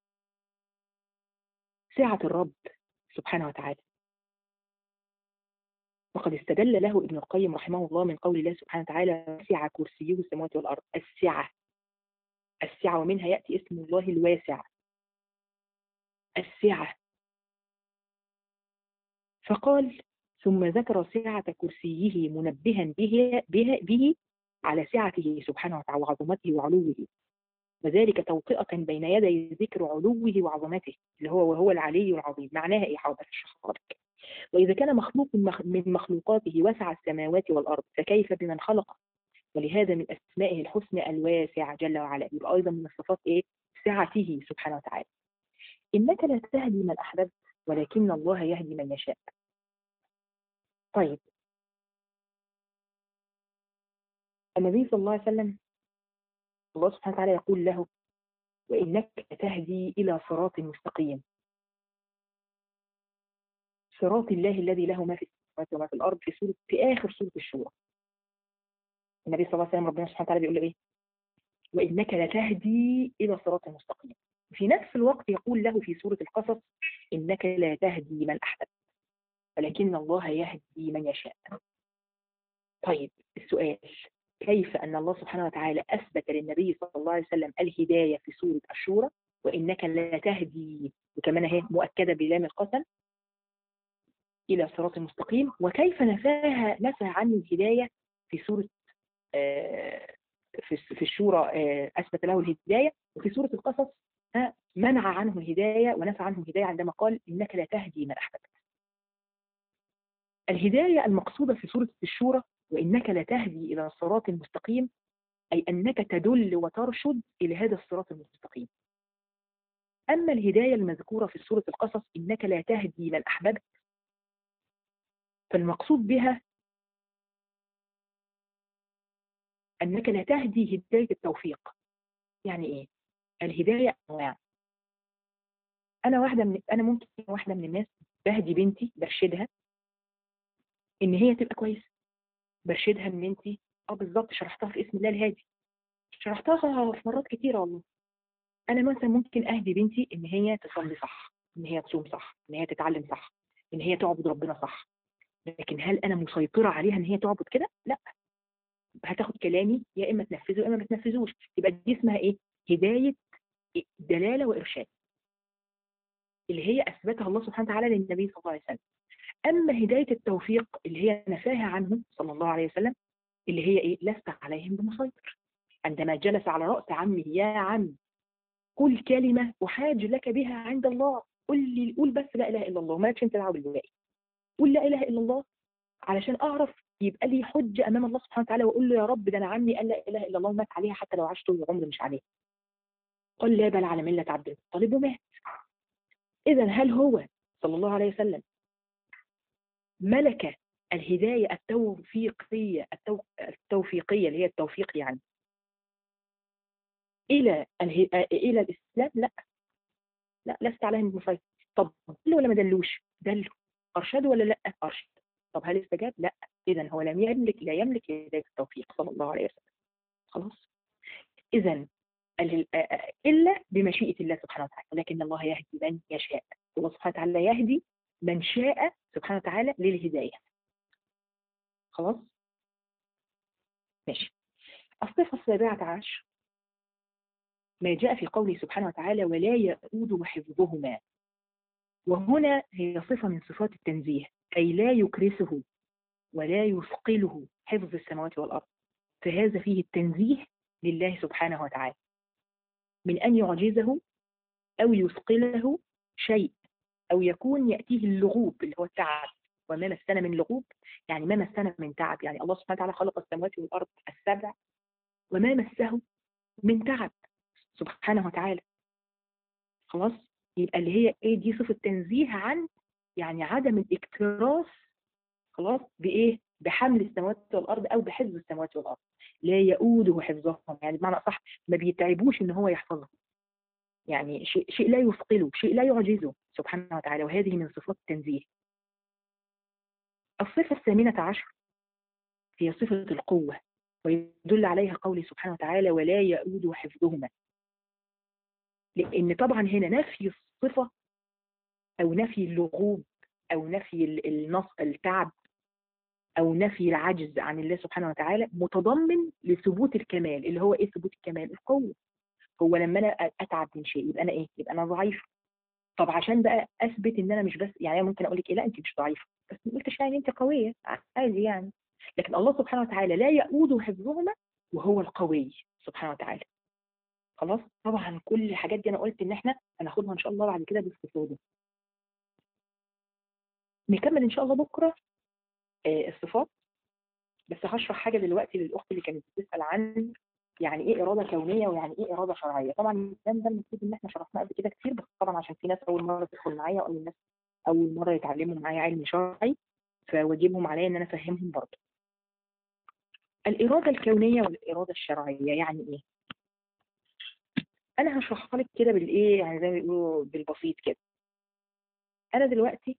سعه الرب سبحانه وتعالى وقد استدل له ابن القيم رحمه الله من قول الله سبحانه وتعالى وسع كرسيه السماوات والارض السعه السعه ومنها ياتي اسم الله الواسع السعه فقال ثم ذكر سعة كرسيه منبها به, به, به على سعته سبحانه وتعالى وعظمته وعلوه وذلك توطئة بين يدي ذكر علوه وعظمته اللي هو وهو العلي العظيم معناها ايه حاضر اشرحها لك وإذا كان مخلوق من مخلوقاته وسع السماوات والأرض فكيف بمن خلق ولهذا من أسمائه الحسنى الواسع جل وعلا يبقى أيضا من الصفات إيه سعته سبحانه وتعالى إنك لا تهدي من أحببت ولكن الله يهدي من يشاء طيب النبي صلى الله عليه وسلم الله سبحانه وتعالى يقول له وإنك تهدي إلى صراط مستقيم صراط الله الذي له ما في السماوات وما في الأرض في سورة في آخر سورة الشورى النبي صلى الله عليه وسلم ربنا سبحانه وتعالى بيقول له إيه وإنك لتهدي إلى صراط مستقيم في نفس الوقت يقول له في سورة القصص إنك لا تهدي من أحببت ولكن الله يهدي من يشاء طيب السؤال كيف أن الله سبحانه وتعالى أثبت للنبي صلى الله عليه وسلم الهداية في سورة الشورى وإنك لا تهدي وكمان هي مؤكدة بلام القسم إلى صراط مستقيم وكيف نفاها نفى عنه الهداية في سورة في الشورى أثبت له الهداية وفي سورة القصص منع عنه الهداية ونفى عنه الهداية عندما قال إنك لا تهدي من أحببت الهداية المقصودة في سورة الشورى وإنك لا تهدي إلى صراط مستقيم أي أنك تدل وترشد إلى هذا الصراط المستقيم أما الهداية المذكورة في سورة القصص إنك لا تهدي من أحببت فالمقصود بها أنك لا تهدي هداية التوفيق يعني إيه؟ الهداية أنواع أنا واحدة من أنا ممكن واحدة من الناس بهدي بنتي برشدها إن هي تبقى كويسة برشدها إن أنت أه بالظبط شرحتها في اسم الله الهادي شرحتها في مرات كتيرة والله أنا مثلا ممكن أهدي بنتي إن هي تصلي صح إن هي تصوم صح إن هي تتعلم صح إن هي تعبد ربنا صح لكن هل أنا مسيطرة عليها إن هي تعبد كده؟ لا هتاخد كلامي يا إما تنفذه يا إما ما تنفذوش يبقى دي اسمها إيه؟ هداية دلالة وإرشاد اللي هي أثبتها الله سبحانه وتعالى للنبي صلى الله عليه وسلم أما هداية التوفيق اللي هي نفاها عنه صلى الله عليه وسلم اللي هي إيه؟ لست عليهم بمسيطر عندما جلس على رأس عمه يا عم قل كلمة أحاج لك بها عند الله قل لي قول بس لا إله إلا الله مالكش أنت دعوة بالباقي قول لا إله إلا الله علشان أعرف يبقى لي حجة أمام الله سبحانه وتعالى وأقول له يا رب ده أنا عمي قال لا إله إلا الله ومات عليها حتى لو عاش طول العمر مش عليها قل لا بل على ملة عبد المطلب ومات إذا هل هو صلى الله عليه وسلم ملك الهداية التوفيقية التو... التوفيقية اللي هي التوفيق يعني إلى اله... إلى الإسلام لا لا لست عليهم بمسيطر طب دل ولا ما دلوش دلوا أرشد ولا لا أرشد طب هل استجاب لا إذا هو لم يملك لا يملك هداية التوفيق صلى الله عليه وسلم خلاص إذا إلا بمشيئة الله سبحانه وتعالى ولكن الله يهدي من يشاء الله سبحانه وتعالى يهدي من شاء سبحانه وتعالى للهداية خلاص ماشي الصفة السابعة عشر ما جاء في قوله سبحانه وتعالى ولا يؤود حفظهما وهنا هي صفة من صفات التنزيه أي لا يكرسه ولا يثقله حفظ السماوات والأرض فهذا فيه التنزيه لله سبحانه وتعالى من أن يعجزه أو يثقله شيء أو يكون يأتيه اللغوب اللي هو التعب وما مسنا من لغوب يعني ما مسنا من تعب يعني الله سبحانه وتعالى خلق السماوات والأرض السبع وما مسه من تعب سبحانه وتعالى خلاص يبقى اللي هي ايه دي صفة تنزيه عن يعني عدم الاكتراث خلاص بايه بحمل السماوات والارض او بحفظ السماوات والارض لا يؤوده حفظهم يعني بمعنى اصح ما بيتعبوش ان هو يحفظهم يعني شيء, شيء لا يثقله شيء لا يعجزه سبحانه وتعالى وهذه من صفات التنزيه الصفة الثامنة عشر هي صفة القوة ويدل عليها قوله سبحانه وتعالى ولا يؤود حفظهما لأن طبعا هنا نفي الصفة أو نفي اللغوب أو نفي النص التعب أو نفي العجز عن الله سبحانه وتعالى متضمن لثبوت الكمال اللي هو إيه ثبوت الكمال القوة هو لما أنا أتعب من شيء يبقى أنا إيه يبقى أنا ضعيف طب عشان بقى أثبت إن أنا مش بس يعني ممكن أقول لك إيه لا أنت مش ضعيفة بس ما قلتش يعني أنت قوية عادي يعني لكن الله سبحانه وتعالى لا يؤود حفظهما وهو القوي سبحانه وتعالى خلاص طبعا كل الحاجات دي انا قلت ان احنا هناخدها ان شاء الله بعد كده باستفاضه نكمل ان شاء الله بكره آه الصفات بس هشرح حاجه دلوقتي للاخت اللي كانت بتسال عن يعني ايه اراده كونيه ويعني ايه اراده شرعيه طبعا الكلام ده المفروض ان احنا شرحناه قبل كده كتير بس طبعا عشان في ناس اول مره تدخل معايا او الناس اول مره يتعلموا معايا علم شرعي فواجبهم عليا ان انا افهمهم برضه الاراده الكونيه والاراده الشرعيه يعني ايه انا هشرحها لك كده بالايه يعني زي ما بيقولوا بالبسيط كده انا دلوقتي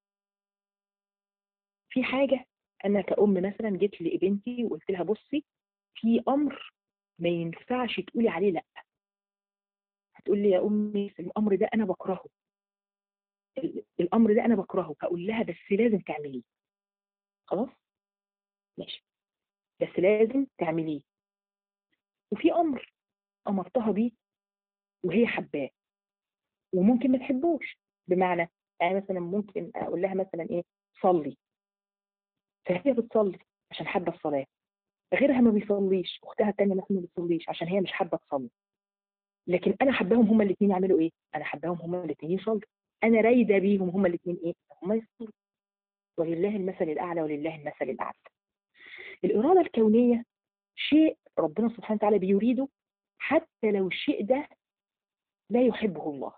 في حاجه انا كأم مثلا جيت لبنتي وقلت لها بصي في امر ما ينفعش تقولي عليه لا هتقول لي يا امي الامر ده انا بكرهه الامر ده انا بكرهه هقول لها بس لازم تعمليه خلاص ماشي بس لازم تعمليه وفي امر امرتها بيه وهي حباه وممكن ما تحبوش بمعنى يعني مثلا ممكن اقول لها مثلا ايه صلي فهي بتصلي عشان حابه الصلاه غيرها ما بيصليش اختها الثانيه مثلا ما بتصليش عشان هي مش حابه تصلي لكن انا حباهم هما الاثنين يعملوا ايه انا حباهم هما الاثنين يصلوا انا رايده بيهم هما الاثنين ايه هما يصلوا ولله المثل الاعلى ولله المثل الاعلى الاراده الكونيه شيء ربنا سبحانه وتعالى بيريده حتى لو الشيء ده لا يحبه الله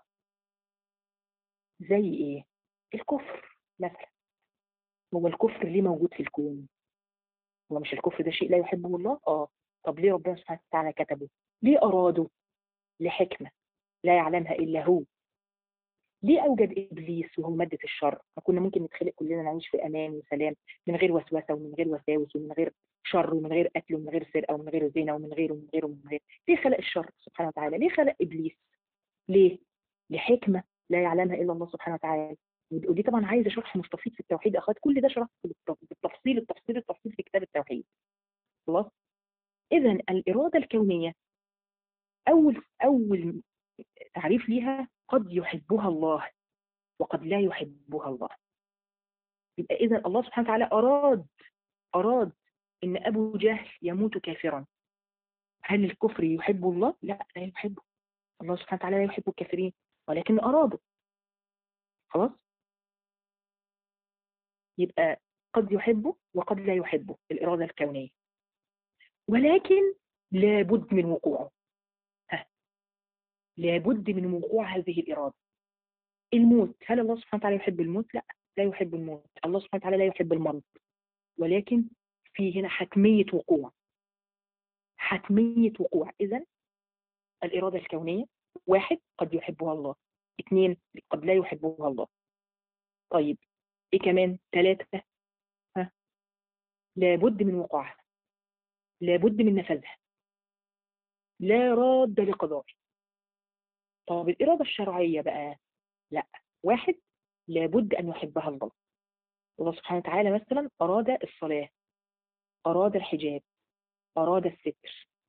زي ايه الكفر مثلا هو الكفر ليه موجود في الكون هو مش الكفر ده شيء لا يحبه الله اه طب ليه ربنا سبحانه وتعالى كتبه ليه اراده لحكمه لا يعلمها الا هو ليه اوجد ابليس وهو ماده الشر ما كنا ممكن نتخلق كلنا نعيش في امان وسلام من غير وسوسه ومن غير وساوس ومن غير شر ومن غير قتل ومن غير سرقه ومن غير زنا ومن غير ومن غير ومن غير ليه خلق الشر سبحانه وتعالى ليه خلق ابليس ليه لحكمه لا يعلمها الا الله سبحانه وتعالى ودي طبعا عايزه شرح مستفيض في التوحيد اخوات كل ده شرحته بالتفصيل التفصيل التفصيل في كتاب التوحيد خلاص اذا الاراده الكونيه اول اول تعريف ليها قد يحبها الله وقد لا يحبها الله يبقى اذا الله سبحانه وتعالى اراد اراد ان ابو جهل يموت كافرا هل الكفر يحبه الله لا لا يحبه الله سبحانه وتعالى لا يحب الكافرين ولكن اراده خلاص يبقى قد يحبه وقد لا يحبه الإرادة الكونية ولكن لابد من وقوعه ها. لابد من وقوع هذه الإرادة الموت هل الله سبحانه وتعالى يحب الموت؟ لا لا يحب الموت الله سبحانه وتعالى لا يحب المرض ولكن في هنا حتمية وقوع حتمية وقوع إذا الإرادة الكونية واحد قد يحبها الله اثنين قد لا يحبها الله طيب ايه كمان ثلاثة ها لابد من وقوعها لابد من نفذها لا راد لقضائه طب الإرادة الشرعية بقى لا واحد لابد أن يحبها الله الله سبحانه وتعالى مثلا أراد الصلاة أراد الحجاب أراد الستر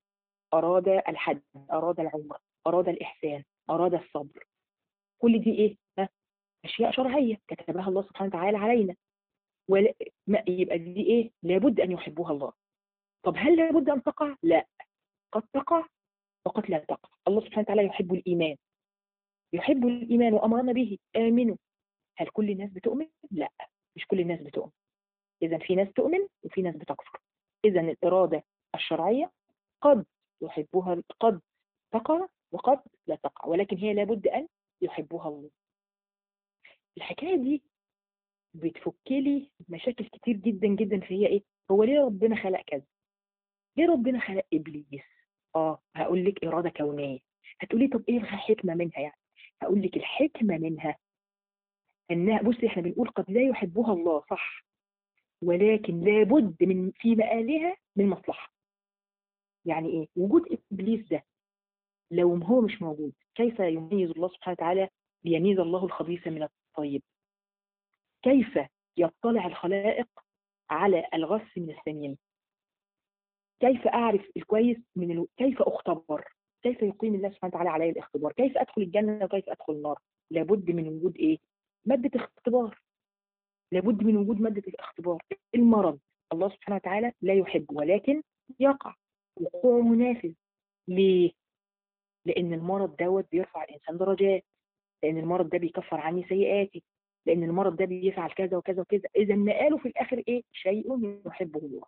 أراد الحج أراد العمرة أراد الإحسان أراد الصبر كل دي إيه؟ ها؟ أشياء شرعية كتبها الله سبحانه وتعالى علينا ولا ما يبقى دي إيه؟ لابد أن يحبها الله طب هل لابد أن تقع؟ لا قد تقع وقد لا تقع الله سبحانه وتعالى يحب الإيمان يحب الإيمان وأمرنا به آمنوا هل كل الناس بتؤمن؟ لا مش كل الناس بتؤمن إذا في ناس تؤمن وفي ناس بتكفر إذا الإرادة الشرعية قد يحبها قد تقع وقد لا تقع ولكن هي لابد أن يحبها الله الحكاية دي بتفك لي مشاكل كتير جدا جدا فهي ايه هو ليه ربنا خلق كذا ليه ربنا خلق ابليس اه هقول لك اراده كونيه هتقولي طب ايه الحكمه منها يعني هقول لك الحكمه منها انها بصي احنا بنقول قد لا يحبها الله صح ولكن لابد من في مقالها من مصلحه يعني ايه وجود ابليس ده لو هو مش موجود كيف يميز الله سبحانه وتعالى ليميز الله الخبيث من الطيب كيف يطلع الخلائق على الغث من السمين كيف اعرف الكويس من الو... كيف اختبر كيف يقيم الله سبحانه وتعالى علي الاختبار كيف ادخل الجنه وكيف ادخل النار لابد من وجود ايه ماده اختبار لابد من وجود ماده الاختبار المرض الله سبحانه وتعالى لا يحب ولكن يقع وقوع منافذ ليه لان المرض دوت بيرفع الانسان درجات لان المرض ده بيكفر عني سيئاتي لان المرض ده بيفعل كذا وكذا وكذا اذا مقاله في الاخر ايه شيء يحبه الله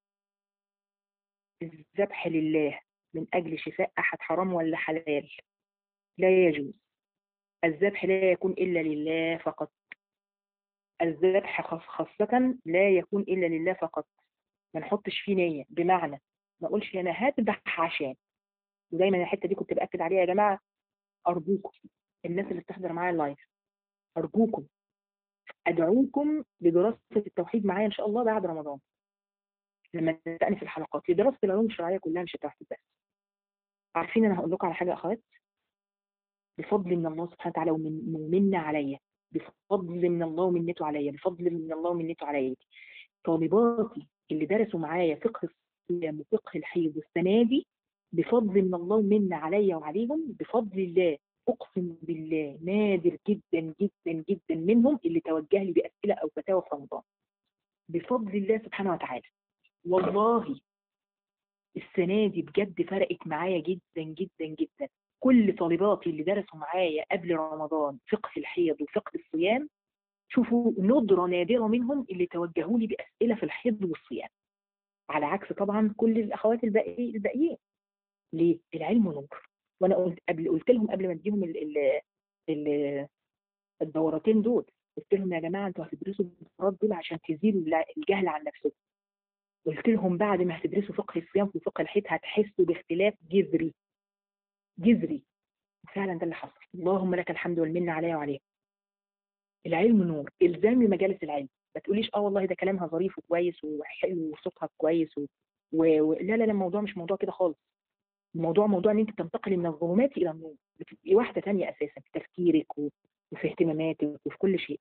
الذبح لله من اجل شفاء احد حرام ولا حلال لا يجوز الذبح لا يكون الا لله فقط الذبح خاصة لا يكون الا لله فقط ما نحطش فيه نية بمعنى ما اقولش انا هذبح عشان ودايما الحته دي كنت باكد عليها يا جماعه ارجوكم الناس اللي بتحضر معايا اللايف ارجوكم ادعوكم لدراسه التوحيد معايا ان شاء الله بعد رمضان لما نستأنف الحلقات لدراسه العلوم الشرعيه كلها مش التوحيد بس عارفين انا هقول لكم على حاجه يا اخوات بفضل من الله سبحانه وتعالى ومن ومنا عليا بفضل من الله ومنته عليا بفضل من الله ومنته عليا طالباتي اللي درسوا معايا فقه الصيام وفقه الحيض السنه دي بفضل من الله ومن عليا وعليهم بفضل الله اقسم بالله نادر جدا جدا جدا منهم اللي توجه لي باسئله او فتاوى في رمضان بفضل الله سبحانه وتعالى والله السنه دي بجد فرقت معايا جدا جدا جدا كل طالباتي اللي درسوا معايا قبل رمضان فقه الحيض وفقه الصيام شوفوا ندرة نادرة منهم اللي توجهوا لي بأسئلة في الحيض والصيام على عكس طبعا كل الأخوات الباقي الباقيين ليه؟ العلم نور وانا قلت قبل قلت لهم قبل ما اديهم ال ال ال الدورتين دول قلت لهم يا جماعه انتوا هتدرسوا الدورات دول عشان تزيلوا الجهل عن نفسكم قلت لهم بعد ما هتدرسوا فقه الصيام وفقه الحيض هتحسوا باختلاف جذري جذري وفعلا ده اللي حصل اللهم لك الحمد والمنه عليا وعليك العلم نور الزامي مجالس العلم ما تقوليش اه والله ده كلامها ظريف وكويس وحلو وصوتها كويس و... و... و... لا لا لا الموضوع مش موضوع كده خالص الموضوع موضوع ان انت تنتقلي من الظلمات الى النور بتبقي واحده ثانيه اساسا في تفكيرك و... وفي اهتماماتك وفي كل شيء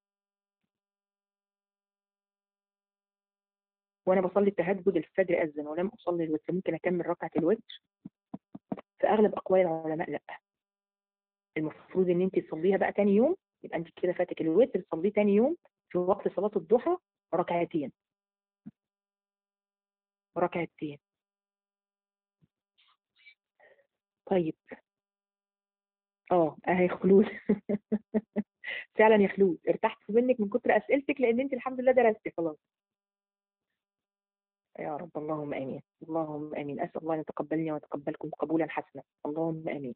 وانا بصلي التهجد الفجر اذن ولم اصلي الوتر ممكن اكمل ركعه الوتر في اغلب اقوال العلماء لا المفروض ان انت تصليها بقى تاني يوم يبقى انت كده فاتك الوتر تصليه تاني يوم في وقت صلاه الضحى ركعتين ركعتين طيب اه اهي خلود فعلا يا خلود ارتحت منك من كتر اسئلتك لان انت الحمد لله درستي خلاص يا رب اللهم امين اللهم امين اسال الله ان يتقبلني ويتقبلكم قبولا حسنا اللهم امين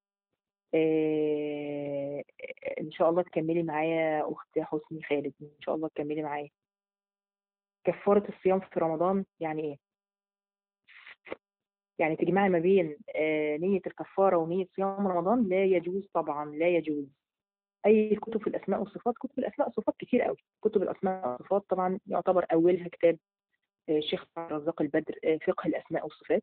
آه ان شاء الله تكملي معايا اخت حسني خالد ان شاء الله تكملي معايا كفاره الصيام في رمضان يعني ايه يعني تجمعي ما بين آه نية الكفارة ونية صيام رمضان لا يجوز طبعا لا يجوز أي كتب في الأسماء والصفات كتب الأسماء والصفات كتير قوي كتب الأسماء والصفات طبعا يعتبر أولها كتاب الشيخ آه رزاق البدر آه فقه الأسماء والصفات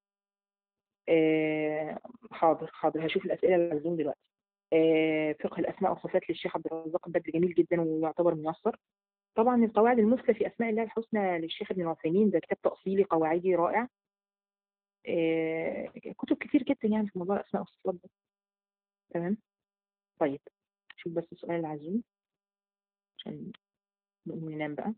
حاضر حاضر هشوف الأسئلة اللي عايزين دلوقتي فقه الأسماء والصفات للشيخ عبد الرزاق البدر جميل جدا ويعتبر ميسر طبعا القواعد المثلى في أسماء الله الحسنى للشيخ ابن العثيمين ده كتاب تأصيلي قواعدي رائع آه، كتب كتير جدا يعني في موضوع الأسماء والصفات ده تمام طيب شوف بس السؤال العزيز عشان نقوم ننام بقى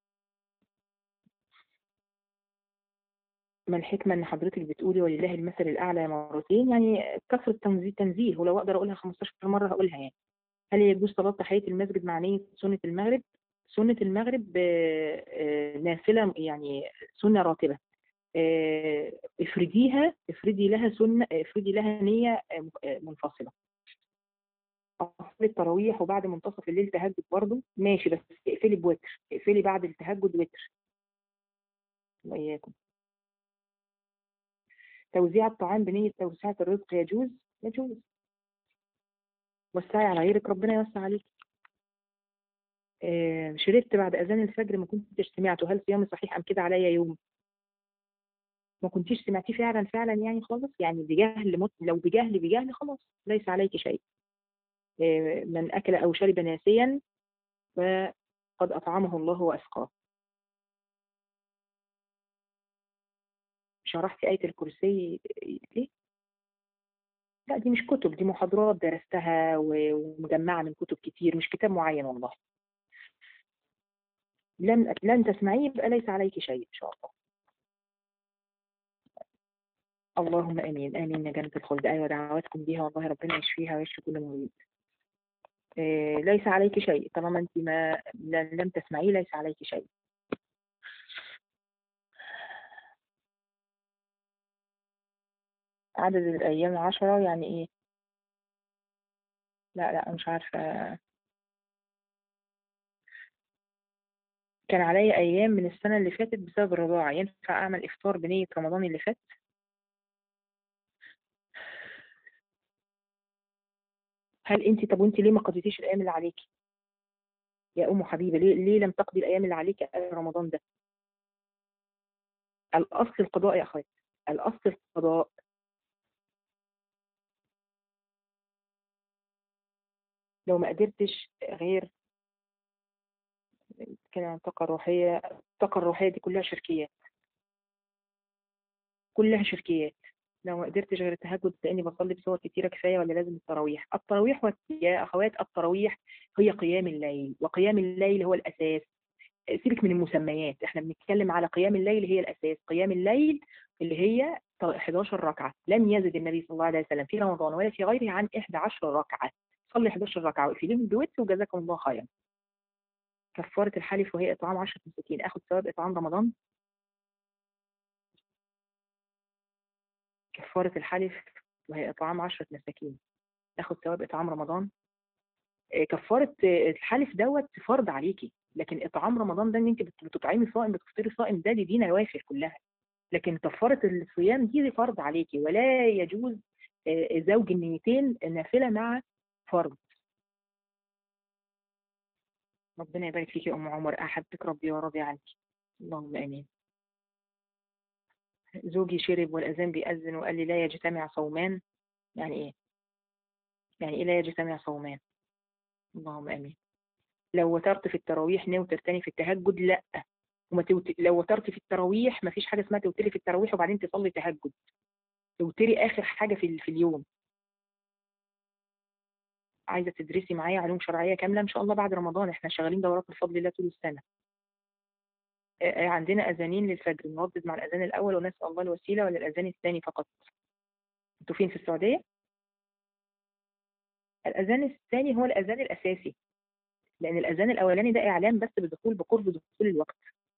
ما الحكمة إن حضرتك بتقولي ولله المثل الأعلى مرتين يعني كثرة تنزيه تنزيه ولو أقدر أقولها 15 مرة هقولها يعني هل يجوز صلاة تحية المسجد مع نية سنة المغرب؟ سنة المغرب آه، آه، نافلة يعني سنة راتبة آه، افرديها افردي لها سنة افردي لها نية آه، آه، منفصلة أصلي التراويح وبعد منتصف الليل تهجد برضه ماشي بس اقفلي بوتر اقفلي بعد التهجد وتر وإياكم توزيع الطعام بنية توسعة الرزق يجوز يجوز وسعي على غيرك ربنا يوسع عليك آه، شربت بعد أذان الفجر ما كنتش سمعته هل صيامي صحيح أم كده عليا يوم ما كنتيش سمعتيه فعلا فعلا يعني خالص يعني بجهل مت... لو بجهل بجهل خلاص ليس عليك شيء آه، من أكل أو شرب ناسيا فقد أطعمه الله وأسقاه شرحتي آية الكرسي ليه؟ لا دي مش كتب دي محاضرات درستها و- ومجمعة من كتب كتير مش كتاب معين والله لن لن تسمعيه يبقى ليس عليك شيء إن شاء الله اللهم امين امين يا جنة الخلد ايوه دعواتكم بيها والله ربنا يشفيها ويشفي كل مريض إيه ليس عليك شيء طالما انت ما لم لم تسمعيه ليس عليك شيء عدد الايام عشرة يعني ايه لا لا مش عارفة كان عليا ايام من السنة اللي فاتت بسبب الرضاعة ينفع اعمل افطار بنية رمضان اللي فات هل انت طب وانت ليه ما قضيتيش الايام اللي عليكي يا ام حبيبه ليه ليه لم تقضي الايام اللي عليكي قبل رمضان ده الاصل القضاء يا اخوات الاصل القضاء لو ما قدرتش غير كده عن الطاقة الروحية الطاقة الروحية دي كلها شركيات كلها شركيات لو ما قدرتش غير التهجد لاني بصلي بصور كتيرة كفاية ولا لازم التراويح التراويح وت- يا اخوات التراويح هي قيام الليل وقيام الليل هو الاساس سيبك من المسميات احنا بنتكلم على قيام الليل هي الاساس قيام الليل اللي هي 11 ركعة لم يزد النبي صلى الله عليه وسلم في رمضان ولا في غيره عن 11 ركعة صلي 11 ركعة واقفليهم بوتر وجزاكم الله خيرا كفارة الحلف وهي إطعام 10 مساكين آخد ثواب إطعام رمضان كفارة الحلف وهي إطعام 10 مساكين آخد ثواب إطعام رمضان آه، كفارة آه، الحلف دوت فرض عليكي لكن إطعام رمضان ده إن أنت بت- بتطعمي صائم بتفطري صائم ده دي دي نوافل كلها لكن كفارة الصيام دي, دي فرض عليكي ولا يجوز آه، زوج النيتين نافلة مع فرض ربنا يبارك فيك يا أم عمر أحبك ربي وراضي عنك اللهم آمين زوجي شرب والأذان بيأذن وقال لي لا يجتمع صومان يعني إيه؟ يعني إيه لا يجتمع صومان؟ اللهم آمين لو وترت في التراويح نوتر تاني في التهجد لا وما توت... لو وترت في التراويح ما فيش حاجة اسمها توتري في التراويح وبعدين تصلي تهجد توتري آخر حاجة في, ال- في اليوم عايزة تدرسي معايا علوم شرعية كاملة إن شاء الله بعد رمضان إحنا شغالين دورات بفضل الله طول السنة آه، آه، عندنا أذانين للفجر نردد مع الأذان الأول ونسأل الله الوسيلة ولا الأذان الثاني فقط أنتوا فين في السعودية؟ الأذان الثاني هو الأذان الأساسي لأن الأذان الأولاني ده إعلام بس بدخول بقرب دخول الوقت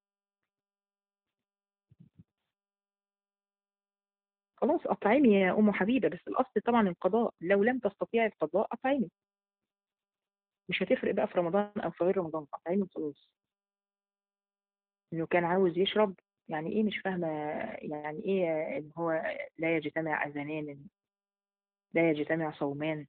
خلاص أطعمي يا أم حبيبة بس الأصل طبعا القضاء لو لم تستطيعي القضاء أطعمي مش هتفرق بقى في رمضان أو في غير رمضان أطعمي وخلاص إنه كان عاوز يشرب يعني إيه مش فاهمة يعني إيه إن هو لا يجتمع أذانان لا يجتمع صومان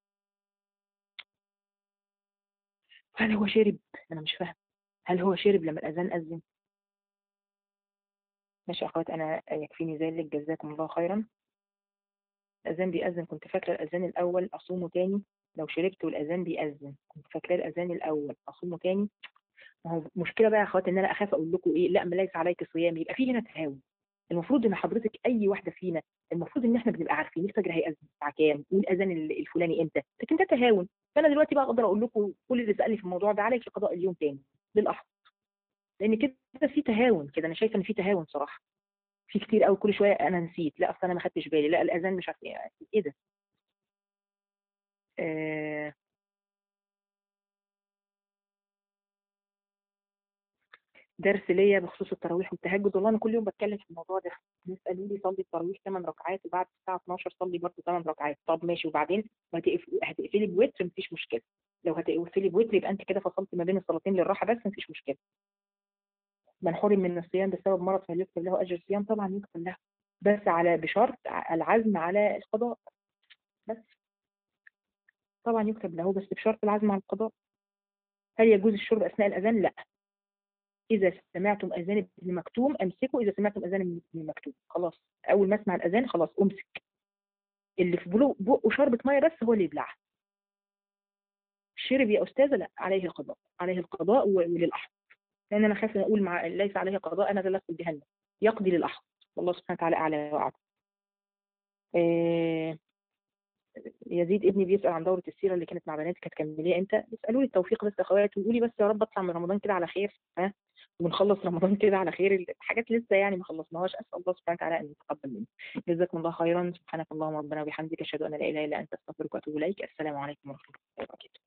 هل هو شرب أنا مش فاهم هل هو شرب لما الأذان أذن ماشي يا أخوات أنا يكفيني ذلك جزاكم الله خيرا الأذان بيأذن كنت فاكرة الأذان الأول أصومه تاني لو شربت والأذان بيأذن كنت فاكرة الأذان الأول أصومه تاني ما هو مشكلة بقى يا أخوات إن أنا أخاف أقول لكم إيه لا ما ليس عليك صيام يبقى في هنا تهاون المفروض ان حضرتك اي واحده فينا المفروض ان احنا بنبقى عارفين الفجر هيأذن الساعه كام والاذان ال- الفلاني امتى لكن ده تهاون فانا دلوقتي بقى اقدر اقول لكم كل اللي سالني في الموضوع ده عليك قضاء اليوم تاني للاحظ لان كده في تهاون كده انا شايفه ان في تهاون صراحه في كتير قوي كل شويه انا نسيت لا اصل انا ما خدتش بالي لا الاذان مش عارف ايه ايه ده آه درس ليا بخصوص التراويح والتهجد والله انا كل يوم بتكلم في الموضوع ده الناس قالوا لي صلي التراويح 8 ركعات وبعد الساعه 12 صلي برضه 8 ركعات طب ماشي وبعدين وهتقف- هتقفلي بوتر مفيش مشكله لو هتقفلي بوتر يبقى انت كده فصلت ما بين الصلاتين للراحه بس مفيش مشكله من حرم من الصيام بسبب مرض فهل يكتب له اجر الصيام طبعا يكتب له بس على بشرط ع- العزم على القضاء بس طبعا يكتب له بس بشرط العزم على القضاء هل يجوز الشرب اثناء الاذان لا إذا سمعتم أذان ابن مكتوم أمسكوا إذا سمعتم أذان ابن مكتوم خلاص أول ما أسمع الأذان خلاص أمسك اللي في بلو- بقه شربة مية بس هو اللي يبلعها شرب يا أستاذة لا عليه القضاء عليه القضاء و- وللأحظ لأن أنا خايفة أقول مع ليس عليه قضاء أنا لا أدخل جهنم يقضي للأحظ والله سبحانه وتعالى أعلى وأعلم آه، يزيد ابني بيسأل عن دورة السيرة اللي كانت مع بناتك هتكمليها امتى؟ اسألوا لي التوفيق بس يا اخوات وقولي بس يا رب اطلع من رمضان كده على خير ها ونخلص رمضان كده على خير الحاجات لسه يعني ما خلصناهاش اسال الله سبحانه وتعالى ان يتقبل مني جزاكم الله خيرا سبحانك اللهم ربنا وبحمدك اشهد ان لا اله الا انت استغفرك واتوب اليك السلام عليكم ورحمه الله وبركاته